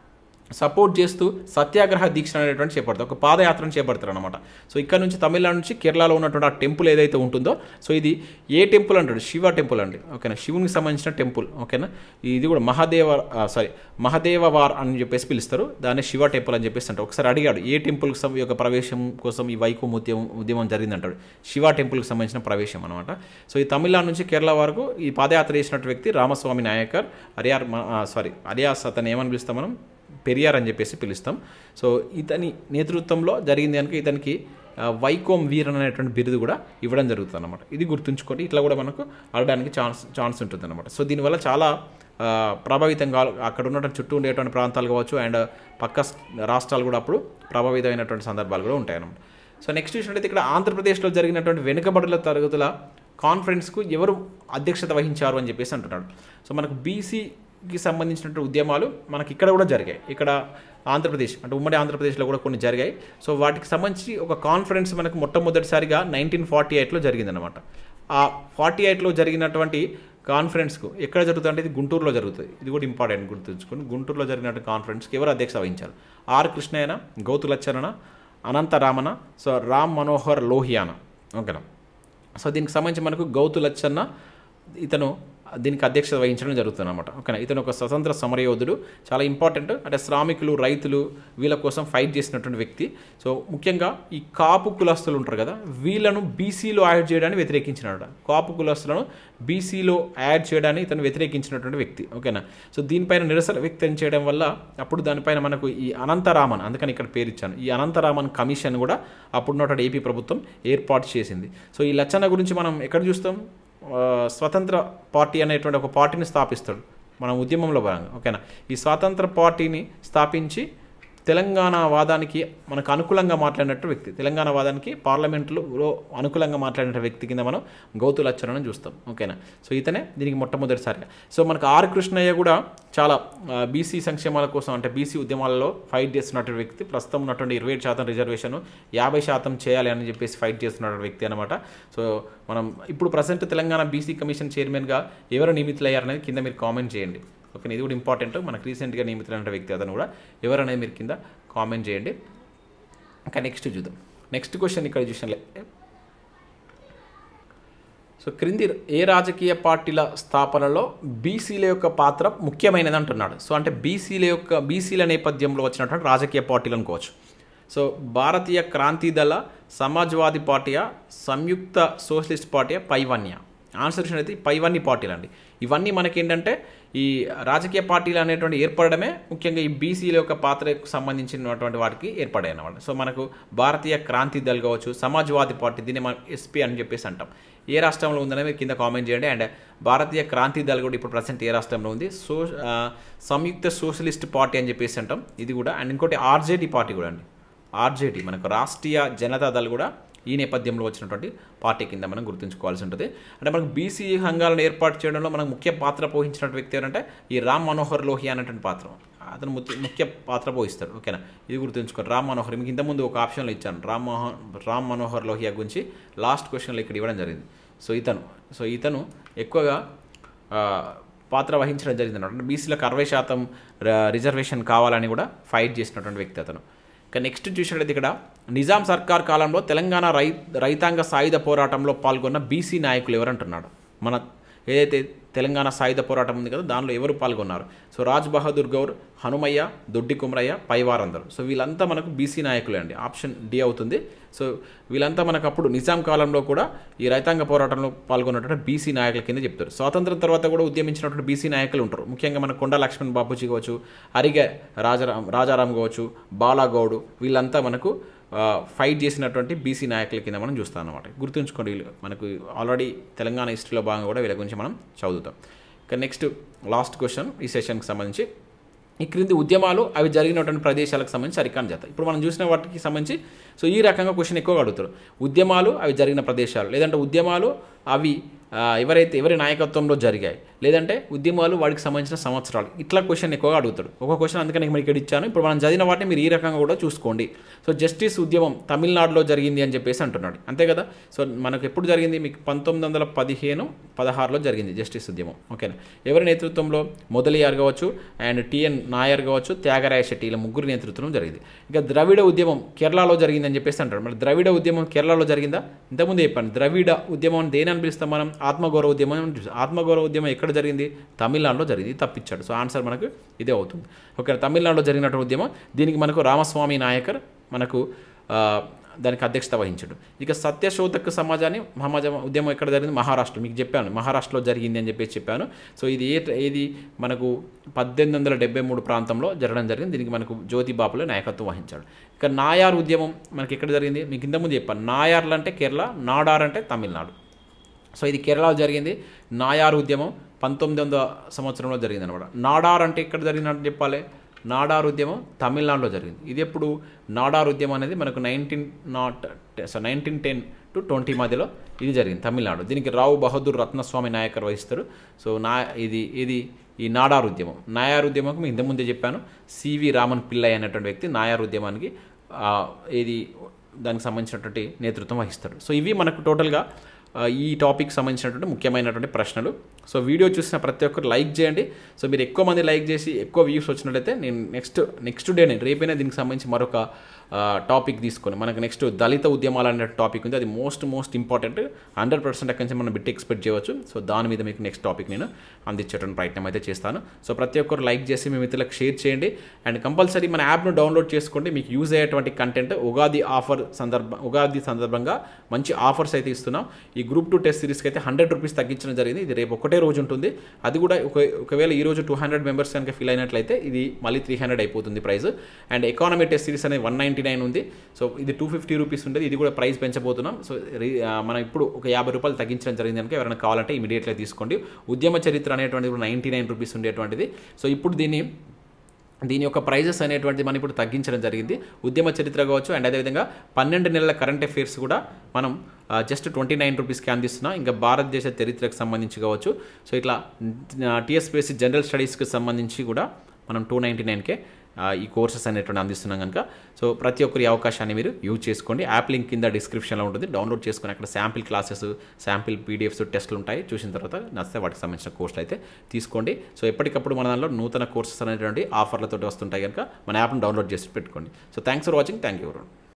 సపోర్ట్ చేస్తూ సత్యాగ్రహ దీక్ష అనేటువంటి చేపడతారు ఒక పాదయాత్రను చేపడతారు అనమాట సో ఇక్కడ నుంచి తమిళనాడు నుంచి కేరళలో ఉన్నటువంటి ఆ టెంపుల్ ఏదైతే ఉంటుందో సో ఇది ఏ టెంపుల్ అంటాడు శివ టెంపుల్ అండి ఓకేనా శివునికి సంబంధించిన టెంపుల్ ఓకేనా ఇది కూడా మహాదేవ సారీ మహదేవవార్ అని చెప్పేసి పిలుస్తారు దాన్ని శివ టెంపుల్ అని చెప్పేసి అంటారు ఒకసారి అడిగాడు ఏ టెంపుల్ యొక్క ప్రవేశం కోసం ఈ వైకోం ఉద్యమం ఉద్యమం జరిగిందంటాడు శివ టెంపుల్కి సంబంధించిన ప్రవేశం అనమాట సో ఈ తమిళనాడు నుంచి కేరళ వరకు ఈ పాదయాత్ర చేసినటువంటి వ్యక్తి రామస్వామి నాయకర్ అరియార్ సారీ అరియాస్ అతను ఏమని పిలుస్తాం మనం పెరియార్ అని చెప్పేసి పిలుస్తాం సో ఇతని నేతృత్వంలో జరిగింది కనుక ఇతనికి ఆ, వైకోమ్ వీరన్ అనేటువంటి బిరుదు కూడా ఇవ్వడం జరుగుతుంది అనమాట ఇది గుర్తుంచుకొని ఇట్లా కూడా మనకు ఆడడానికి ఛాన్స్ ఛాన్స్ ఉంటుంది అనమాట సో దీనివల్ల చాలా ఆ, ప్రభావితం కా అక్కడ ఉన్నటువంటి చుట్టూ ఉండేటువంటి ప్రాంతాలు కావచ్చు అండ్ పక్క స్- రాష్ట్రాలు కూడా అప్పుడు ప్రభావితమైనటువంటి సందర్భాలు కూడా ఉంటాయి అన్నమాట సో నెక్స్ట్ చూసినట్టయితే ఇక్కడ ఆంధ్రప్రదేశ్లో జరిగినటువంటి వెనుకబడుల తరగతుల కాన్ఫరెన్స్కు ఎవరు అధ్యక్షత వహించారు అని చెప్పేసి అంటున్నాడు సో మనకు బీసీకి సంబంధించినటువంటి ఉద్యమాలు మనకి ఇక్కడ కూడా జరిగాయి ఇక్కడ ఆంధ్రప్రదేశ్ అంటే ఉమ్మడి ఆంధ్రప్రదేశ్లో కూడా కొన్ని జరిగాయి సో వాటికి సంబంధించి ఒక కాన్ఫరెన్స్ మనకు మొట్టమొదటిసారిగా నైన్టీన్ ఫార్టీ ఎయిట్లో జరిగిందనమాట ఆ ఫార్టీ ఎయిట్లో జరిగినటువంటి కాన్ఫరెన్స్కు ఎక్కడ జరుగుతుంది అంటే ఇది గుంటూరులో జరుగుతుంది ఇది కూడా ఇంపార్టెంట్ గుర్తుంచుకొని గుంటూరులో జరిగినటువంటి కాన్ఫరెన్స్కి ఎవరు అధ్యక్షత వహించారు ఆర్ కృష్ణయ్యన గౌతు లచ్చరణ అనంత రామన సో రామ్ మనోహర్ లోహియాన ఓకేనా సో దీనికి సంబంధించి మనకు గౌతు లచ్చన్న ఇతను దీనికి అధ్యక్షత వహించడం జరుగుతుంది అనమాట ఓకేనా ఇతను ఒక స్వతంత్ర సమరయోధుడు చాలా ఇంపార్టెంట్ అంటే శ్రామికులు రైతులు వీళ్ళ కోసం ఫైట్ చేసినటువంటి వ్యక్తి సో ముఖ్యంగా ఈ కాపు కులస్తులు ఉంటారు కదా వీళ్ళను బీసీలో యాడ్ చేయడానికి వ్యతిరేకించినాడు కాపు కులస్తులను బీసీలో యాడ్ చేయడానికి ఇతను వ్యతిరేకించినటువంటి వ్యక్తి ఓకేనా సో దీనిపైన నిరసన వ్యక్తం చేయడం వల్ల అప్పుడు దానిపైన మనకు ఈ అనంతరామన్ అందుకని ఇక్కడ పేరు ఇచ్చాను ఈ అనంతరామన్ కమిషన్ కూడా అప్పుడున్నటువంటి ఏపీ ప్రభుత్వం ఏర్పాటు చేసింది సో ఈ లచ్చన్న గురించి మనం ఎక్కడ చూస్తాం ఆ, స్వతంత్ర పార్టీ అనేటువంటి ఒక పార్టీని స్థాపిస్తాడు మన ఉద్యమంలో భాగంగా ఓకేనా ఈ స్వాతంత్ర పార్టీని స్థాపించి తెలంగాణ వాదానికి మనకు అనుకూలంగా మాట్లాడినట్టు వ్యక్తి తెలంగాణ వాదానికి పార్లమెంట్లో అనుకూలంగా మాట్లాడిన వ్యక్తి కింద మనం గౌతు లచ్చనని చూస్తాం ఓకేనా సో ఇతనే దీనికి మొట్టమొదటిసారిగా సో మనకు ఆర్ కృష్ణయ్య కూడా చాలా బీసీ సంక్షేమాల కోసం అంటే బీసీ ఉద్యమాలలో ఫైట్ చేస్తున్నటువంటి వ్యక్తి ప్రస్తుతం ఉన్నటువంటి ఇరవై ఏడు శాతం రిజర్వేషన్ యాభై శాతం చేయాలి అని చెప్పేసి ఫైట్ చేస్తున్నటువంటి వ్యక్తి అనమాట సో మనం ఇప్పుడు ప్రజెంట్ తెలంగాణ బీసీ కమిషన్ చైర్మన్గా ఎవరు నియమితులయ్యారనేది కింద మీరు కామెంట్ చేయండి ఓకే ఇది కూడా ఇంపార్టెంట్ మనకు రీసెంట్గా నియమితులైన వ్యక్తి అతను కూడా ఎవరనేది మీరు కింద కామెంట్ చేయండి ఇంకా నెక్స్ట్ చూద్దాం నెక్స్ట్ క్వశ్చన్ ఇక్కడ చూసినట్లే సో క్రింది ఏ రాజకీయ పార్టీల స్థాపనలో బీసీల యొక్క పాత్ర ముఖ్యమైనది అంటున్నాడు సో అంటే బీసీల యొక్క బీసీల నేపథ్యంలో వచ్చినటువంటి రాజకీయ పార్టీలు అనుకోవచ్చు సో భారతీయ క్రాంతి దళ సమాజ్వాదీ పార్టీయా సంయుక్త సోషలిస్ట్ పార్టీయా పైవన్య ఆన్సర్ అయితే ఈ పైవన్నీ పార్టీలు అండి ఇవన్నీ మనకేంటంటే ఈ రాజకీయ పార్టీలు అనేటువంటి ఏర్పడమే ముఖ్యంగా ఈ బీసీల యొక్క పాత్రకు సంబంధించినటువంటి వాటికి ఏర్పడాయి అన్నమాట సో మనకు భారతీయ క్రాంతి దళ్ కావచ్చు సమాజ్వాదీ పార్టీ దీన్ని మనం ఎస్పీ అని చెప్పేసి అంటాం ఏ రాష్ట్రంలో ఉందనే మీరు కింద కామెంట్ చేయండి అండ్ భారతీయ క్రాంతి దళ్ కూడా ఇప్పుడు ప్రజెంట్ ఏ రాష్ట్రంలో ఉంది సో ఆ, సంయుక్త సోషలిస్ట్ పార్టీ అని చెప్పేసి అంటాం ఇది కూడా అండ్ ఇంకోటి ఆర్జేడీ పార్టీ కూడా అండి ఆర్జేడీ మనకు రాష్ట్రీయ జనతా దళ్ కూడా ఈ నేపథ్యంలో వచ్చినటువంటి పార్టీ కింద మనం గుర్తుంచుకోవాల్సి ఉంటుంది అంటే మనకు బీసీ సంఘాలను ఏర్పాటు చేయడంలో మనకు ముఖ్య పాత్ర పోషించినటువంటి వ్యక్తి ఎవరంటే ఈ రామ్ మనోహర్ లోహియా అనేటువంటి పాత్ర అతను ముఖ్య ముఖ్య పాత్ర పోయిస్తాడు ఓకేనా ఇది గుర్తుంచుకోండి రామ్ మనోహర్ మీకు ఇంతకుముందు ఒక ఆప్షన్లో ఇచ్చాను రామ్ మోహన్ రామ్ మనోహర్ లోహియా గురించి లాస్ట్ క్వశ్చన్లో ఇక్కడ ఇవ్వడం జరిగింది సో ఇతను సో ఇతను ఎక్కువగా ఆ, పాత్ర వహించడం జరిగింది అనమాట అంటే బీసీలకు అరవై శాతం ర- రిజర్వేషన్ కావాలని కూడా ఫైట్ చేసినటువంటి వ్యక్తి అతను ఇక నెక్స్ట్ చూసినట్లయితే ఇక్కడ నిజాం సర్కార్ కాలంలో తెలంగాణ రై రైతాంగ సాయుధ పోరాటంలో పాల్గొన్న బీసీ నాయకులు ఎవరంటున్నాడు మన ఏదైతే తెలంగాణ సాయుధ పోరాటం ఉంది కదా దానిలో ఎవరు పాల్గొన్నారు సో రాజ్ బహదూర్ గౌర్ హనుమయ్య దొడ్డి కుమరయ్య పైవారందరు సో వీళ్ళంతా మనకు బీసీ నాయకులే అండి ఆప్షన్ డి అవుతుంది సో వీళ్ళంతా మనకు అప్పుడు నిజాం కాలంలో కూడా ఈ రైతాంగ పోరాటంలో పాల్గొన్నటువంటి బీసీ నాయకుల కింద చెప్తారు స్వాతంత్రం తర్వాత కూడా ఉద్యమించినటువంటి బీసీ నాయకులు ఉంటారు ముఖ్యంగా మన కొండ లక్ష్మణ్ బాపూజీ కావచ్చు అరిగ రాజారాం రాజారాం కావచ్చు బాలాగౌడు వీళ్ళంతా మనకు ఆ, ఫైట్ చేసినటువంటి బీసీ నాయకుల కింద మనం చూస్తాం అన్నమాట గుర్తుంచుకోండి వీళ్ళు మనకు ఆల్రెడీ తెలంగాణ హిస్టరీలో భాగంగా కూడా వీళ్ళ గురించి మనం చదువుతాం ఇక నెక్స్ట్ లాస్ట్ క్వశ్చన్ ఈ సెషన్కి సంబంధించి ఈ క్రింది ఉద్యమాలు అవి జరిగినటువంటి ప్రదేశాలకు సంబంధించి సరికాని జత ఇప్పుడు మనం చూసిన వాటికి సంబంధించి సో ఈ రకంగా క్వశ్చన్ ఎక్కువగా అడుగుతారు ఉద్యమాలు అవి జరిగిన ప్రదేశాలు లేదంటే ఉద్యమాలు అవి ఆ, ఎవరైతే ఎవరి నాయకత్వంలో జరిగాయి లేదంటే ఉద్యమాలు వాటికి సంబంధించిన సంవత్సరాలు ఇట్లా క్వశ్చన్ ఎక్కువగా అడుగుతాడు ఒక క్వశ్చన్ అందుకని మీకు ఇక్కడ ఇచ్చాను ఇప్పుడు మనం చదివిన వాటిని మీరు ఈ రకంగా కూడా చూసుకోండి సో జస్టిస్ ఉద్యమం తమిళనాడులో జరిగింది అని చెప్పేసి అంటున్నాడు అంతే కదా సో మనకు ఎప్పుడు జరిగింది మీకు పంతొమ్మిది వందల పదిహేను పదహారులో జరిగింది జస్టిస్ ఉద్యమం ఓకేనా ఎవరి నేతృత్వంలో మొదలియార్ కావచ్చు అండ్ టిఎన్ నాయర్ కావచ్చు త్యాగరాయ శెట్టి ఇలా ముగ్గురు నేతృత్వం జరిగింది ఇక ద్రవిడ ఉద్యమం కేరళలో జరిగిందని చెప్పేసి అంటారు మరి ద్రవిడ ఉద్యమం కేరళలో జరిగిందా ఇంతకుముందు చెప్పాను ద్రవిడ ఉద్యమం అని దేని అని పిలుస్తాం మనం ఆత్మగౌరవ ఉద్యమం అని పిలుస్తాం. ఆత్మగౌరవ ఉద్యమం ఎక్కడ జరిగింది తమిళనాడులో జరిగింది ఇది తప్పించాడు సో ఆన్సర్ మనకు ఇదే అవుతుంది ఓకే తమిళనాడులో జరిగినటువంటి ఉద్యమం దీనికి మనకు రామస్వామి నాయకర్ మనకు ఆ, దానికి అధ్యక్షత వహించాడు ఇక సత్యశోధక సమాజాన్ని సమాజ ఉద్యమం ఎక్కడ జరిగింది మహారాష్ట్ర మీకు చెప్పాను మహారాష్ట్రలో జరిగింది అని చెప్పేసి చెప్పాను సో ఇది ఏ ఇది మనకు పద్దెనిమిది వందల డెబ్బై మూడు ప్రాంతంలో జరగడం జరిగింది దీనికి మనకు జ్యోతి బాపులే నాయకత్వం వహించాడు ఇక నాయార్ ఉద్యమం మనకి ఎక్కడ జరిగింది మీకు ఇంతకుముందు చెప్పాను నాయార్లు అంటే కేరళ నాడార్ అంటే తమిళనాడు సో ఇది కేరళలో జరిగింది నాయార్ ఉద్యమం పంతొమ్మిది వందల సంవత్సరంలో జరిగింది అనమాట నాడార్ అంటే ఎక్కడ జరిగిందంటే చెప్పాలి నాడార్ ఉద్యమం తమిళనాడులో జరిగింది ఇది ఎప్పుడు నాడార్ ఉద్యమం అనేది మనకు nineteen not so nineteen ten to twenty మధ్యలో ఇది జరిగింది తమిళనాడు దీనికి రావు బహదూర్ రత్నస్వామి నాయకర్ వహిస్తారు సో నా ఇది ఇది ఈ నాడార్ ఉద్యమం నాయార్ ఉద్యమంకి మీకు ఇంతకుముందే చెప్పాను సివి రామన్ పిల్లయ్య అనేటువంటి వ్యక్తి నాయార్ ఉద్యమానికి ఆ, ఇది దానికి సంబంధించినటువంటి నేతృత్వం వహిస్తాడు సో ఇవి మనకు టోటల్గా ఆ, ఈ టాపిక్ సంబంధించినటువంటి ముఖ్యమైనటువంటి ప్రశ్నలు సో వీడియో చూసిన ప్రతి ఒక్కరు లైక్ చేయండి సో మీరు ఎక్కువ మంది లైక్ చేసి ఎక్కువ వ్యూస్ వచ్చినట్లయితే నేను నెక్స్ట్ నెక్స్ట్ డే నేను రేపైనా దీనికి సంబంధించి మరొక టాపిక్ తీసుకొని మనకు నెక్స్ట్ దళిత ఉద్యమాలు అనే టాపిక్ ఉంది అది most most important hundred percent అక్కడి నుంచి మనం బిట్ ఎక్స్పెక్ట్ చేయవచ్చు సో దాని మీద మీకు నెక్స్ట్ టాపిక్ నేను అందించేటువంటి ప్రయత్నం అయితే చేస్తాను సో ప్రతి ఒక్కరు లైక్ చేసి మీ మిత్రులకు షేర్ చేయండి అండ్ కంపల్సరీ మన యాప్ను డౌన్లోడ్ చేసుకోండి మీకు యూజ్ అయ్యేటువంటి కంటెంట్ ఉగాది ఆఫర్ సందర్భ ఉగాది సందర్భంగా మంచి ఆఫర్స్ అయితే ఇస్తున్నాం ఈ గ్రూప్ టూ టెస్ట్ సిరీస్కి అయితే హండ్రెడ్ రూపీస్ తగ్గించడం జరిగింది ఇది రేపు ఒకటే రోజు ఉంటుంది అది కూడా ఒక ఒకవేళ ఈ రోజు టూ హండ్రెడ్ మెంబర్స్ కనుక ఫిల్ అయినట్లయితే ఇది మళ్ళీ త్రీ హండ్రెడ్ అయిపోతుంది price and economy test series అనేది వన్ నైంటీ నైన్ ఉంది సో ఇది టూ ఫిఫ్టీ రూపీస్ ఉండేది ఇది కూడా ప్రైస్ పెంచబోతున్నాం సో రీ- ఆ, మనం ఇప్పుడు ఒక యాభై రూపాయలు తగ్గించడం జరిగింది కనుక ఎవరైనా కావాలంటే ఇమీడియట్గా తీసుకోండి ఉద్యమ చరిత్ర అనేటువంటిది కూడా నైంటీ నైన్ రూపీస్ ఉండేటువంటిది సో ఇప్పుడు దీన్ని దీని యొక్క ప్రైజెస్ అనేటువంటిది మనం ఇప్పుడు తగ్గించడం జరిగింది ఉద్యమ చరిత్ర కావచ్చు అండ్ అదేవిధంగా పన్నెండు నెలల కరెంట్ అఫైర్స్ కూడా మనం జస్ట్ ట్వంటీ నైన్ రూపీస్కి అందిస్తున్నాం ఇంకా భారతదేశ చరిత్రకు సంబంధించి కావచ్చు సో ఇట్లా టీఎస్పీఎస్సీ జనరల్ స్టడీస్కి సంబంధించి కూడా మనం టూ నైంటీ నైన్కే ఈ కోర్సెస్ అనేటువంటి అందిస్తున్నాం కనుక సో ప్రతి ఒక్కరి అవకాశాన్ని మీరు యూజ్ చేసుకోండి యాప్ లింక్ కింద డిస్క్రిప్షన్లో ఉంటుంది డౌన్లోడ్ చేసుకొని అక్కడ శాంపిల్ క్లాసెస్ శాంపిల్ పీడిఎఫ్స్ టెస్ట్లు ఉంటాయి చూసిన తర్వాత నచ్చితే వాటికి సంబంధించిన కోర్సులు అయితే తీసుకోండి సో ఎప్పటికప్పుడు మన దానిలో నూతన కోర్సెస్ అనేటువంటి ఆఫర్లతో వస్తుంటాయి కనుక మన యాప్ను డౌన్లోడ్ చేసి పెట్టుకోండి so thanks for watching thank you